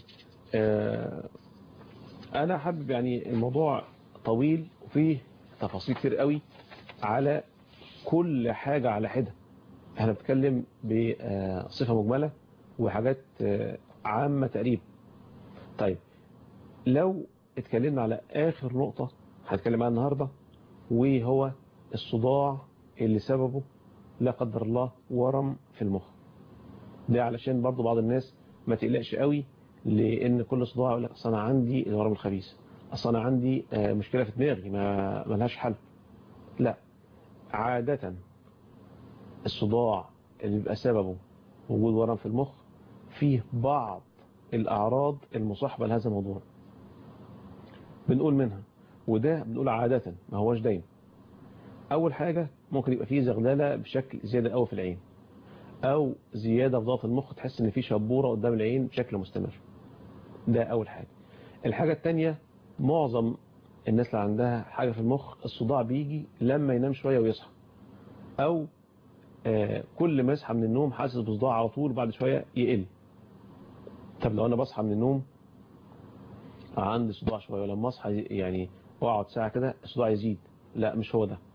أنا حابب يعني الموضوع طويل وفيه تفاصيل كتير قوي على كل حاجة على حدة احنا بنتكلم بصفة مجملة وحاجات عامة تقريبا طيب لو اتكلمنا على آخر نقطة هنتكلم عنها النهاردة وهو الصداع اللي سببه لا قدر الله ورم في المخ ده علشان برضو بعض الناس ما تقلقش قوي لان كل صداع يقول لك اصل انا عندي الورم الخبيث اصل انا عندي مشكلة في دماغي ما ملهاش حل لا عادة الصداع اللي بيبقى سببه وجود ورم في المخ فيه بعض الأعراض المصاحبة لهذا الموضوع بنقول منها وده بنقول عادة ما هوش دايما أول حاجة ممكن يبقى فيه زغللة بشكل زيادة قوي في العين أو زيادة في ضغط المخ تحس إن في شبورة قدام العين بشكل مستمر ده أول حاجة الحاجة التانية معظم الناس اللي عندها حاجة في المخ الصداع بيجي لما ينام شوية ويصحى أو آه كل ما يصحى من النوم حاسس بصداع على طول بعد شوية يقل طب لو أنا بصحى من النوم عندي صداع شوية ولما أصحى يعني وأقعد ساعة كده الصداع يزيد لا مش هو ده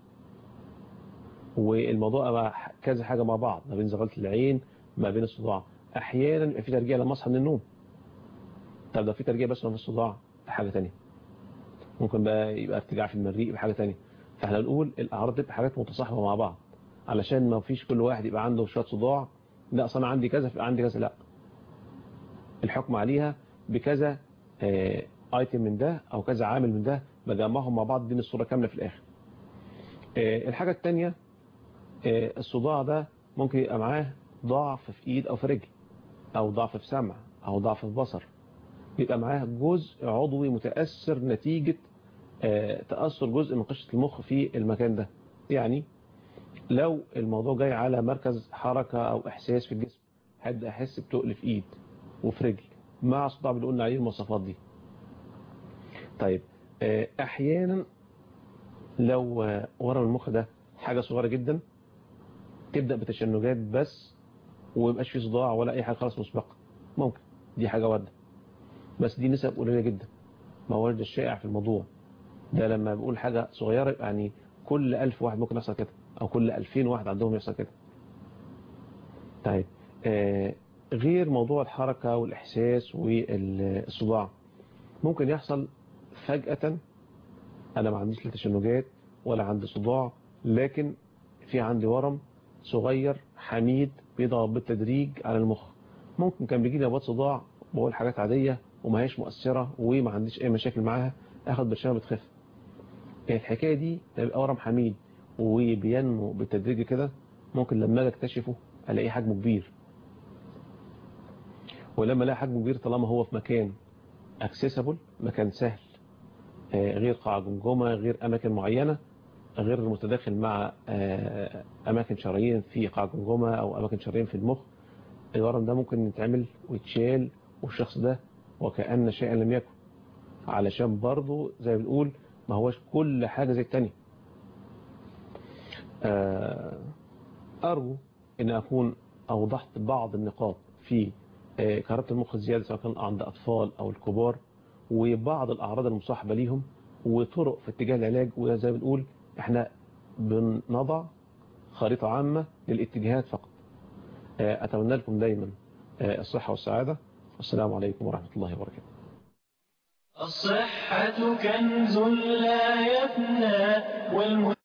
والموضوع بقى كذا حاجة مع بعض ما بين زغلة العين ما بين الصداع أحيانا يبقى في ترجيع لما أصحى من النوم طب ده في ترجيع بس ما في الصداع حاجة تانية ممكن بقى يبقى ارتجاع في المريء بحاجة تانية فاحنا نقول الأعراض تبقى حاجات متصاحبة مع بعض علشان ما فيش كل واحد يبقى عنده شوية صداع لا أصلا عندي كذا في عندي كذا لا الحكم عليها بكذا آه ايتم من ده أو كذا عامل من ده بجمعهم مع بعض دين الصورة كاملة في الآخر آه الحاجة التانية آه الصداع ده ممكن يبقى معاه ضعف في ايد أو في رجل أو ضعف في سمع أو ضعف في بصر بيبقى معاه جزء عضوي متأثر نتيجة تأثر جزء من قشرة المخ في المكان ده يعني لو الموضوع جاي على مركز حركة أو إحساس في الجسم هبدأ أحس بتقل في إيد وفي رجل مع صداع بنقول عليه المواصفات دي طيب أحيانا لو ورم المخ ده حاجة صغيرة جدا تبدأ بتشنجات بس ويبقاش في صداع ولا أي حاجة خالص مسبقة ممكن دي حاجة واردة بس دي نسب قليلة جدا ما هو ده الشائع في الموضوع ده لما بقول حاجة صغيرة يعني كل ألف واحد ممكن يحصل كده أو كل ألفين واحد عندهم يحصل كده طيب آه غير موضوع الحركة والإحساس والصداع ممكن يحصل فجأة أنا ما عنديش لا تشنجات ولا عندي صداع لكن في عندي ورم صغير حميد بيضغط بالتدريج على المخ ممكن كان بيجي لي نوبات صداع بقول حاجات عادية وما هيش مؤثرة وما عنديش أي مشاكل معاها أخد برشامة بتخف الحكاية دي بيبقى ورم حميد وبينمو بالتدريج كده ممكن لما اجي اكتشفه الاقيه حجمه كبير ولما الاقي حجمه كبير طالما هو في مكان اكسسبل مكان سهل غير قاع جمجمة غير اماكن معينة غير متداخل مع اماكن شرايين في قاع جمجمة او اماكن شرايين في المخ الورم ده ممكن يتعمل ويتشال والشخص ده وكأن شيئا لم يكن علشان برضه زي ما بنقول ما هوش كل حاجة زي التانية أرجو أن أكون أوضحت بعض النقاط في كهربة المخ الزيادة سواء كان عند أطفال أو الكبار وبعض الأعراض المصاحبة ليهم وطرق في اتجاه العلاج وزي ما بنقول احنا بنضع خريطة عامة للاتجاهات فقط أتمنى لكم دايما الصحة والسعادة والسلام عليكم ورحمة الله وبركاته الصحة كنز لا يفنى والم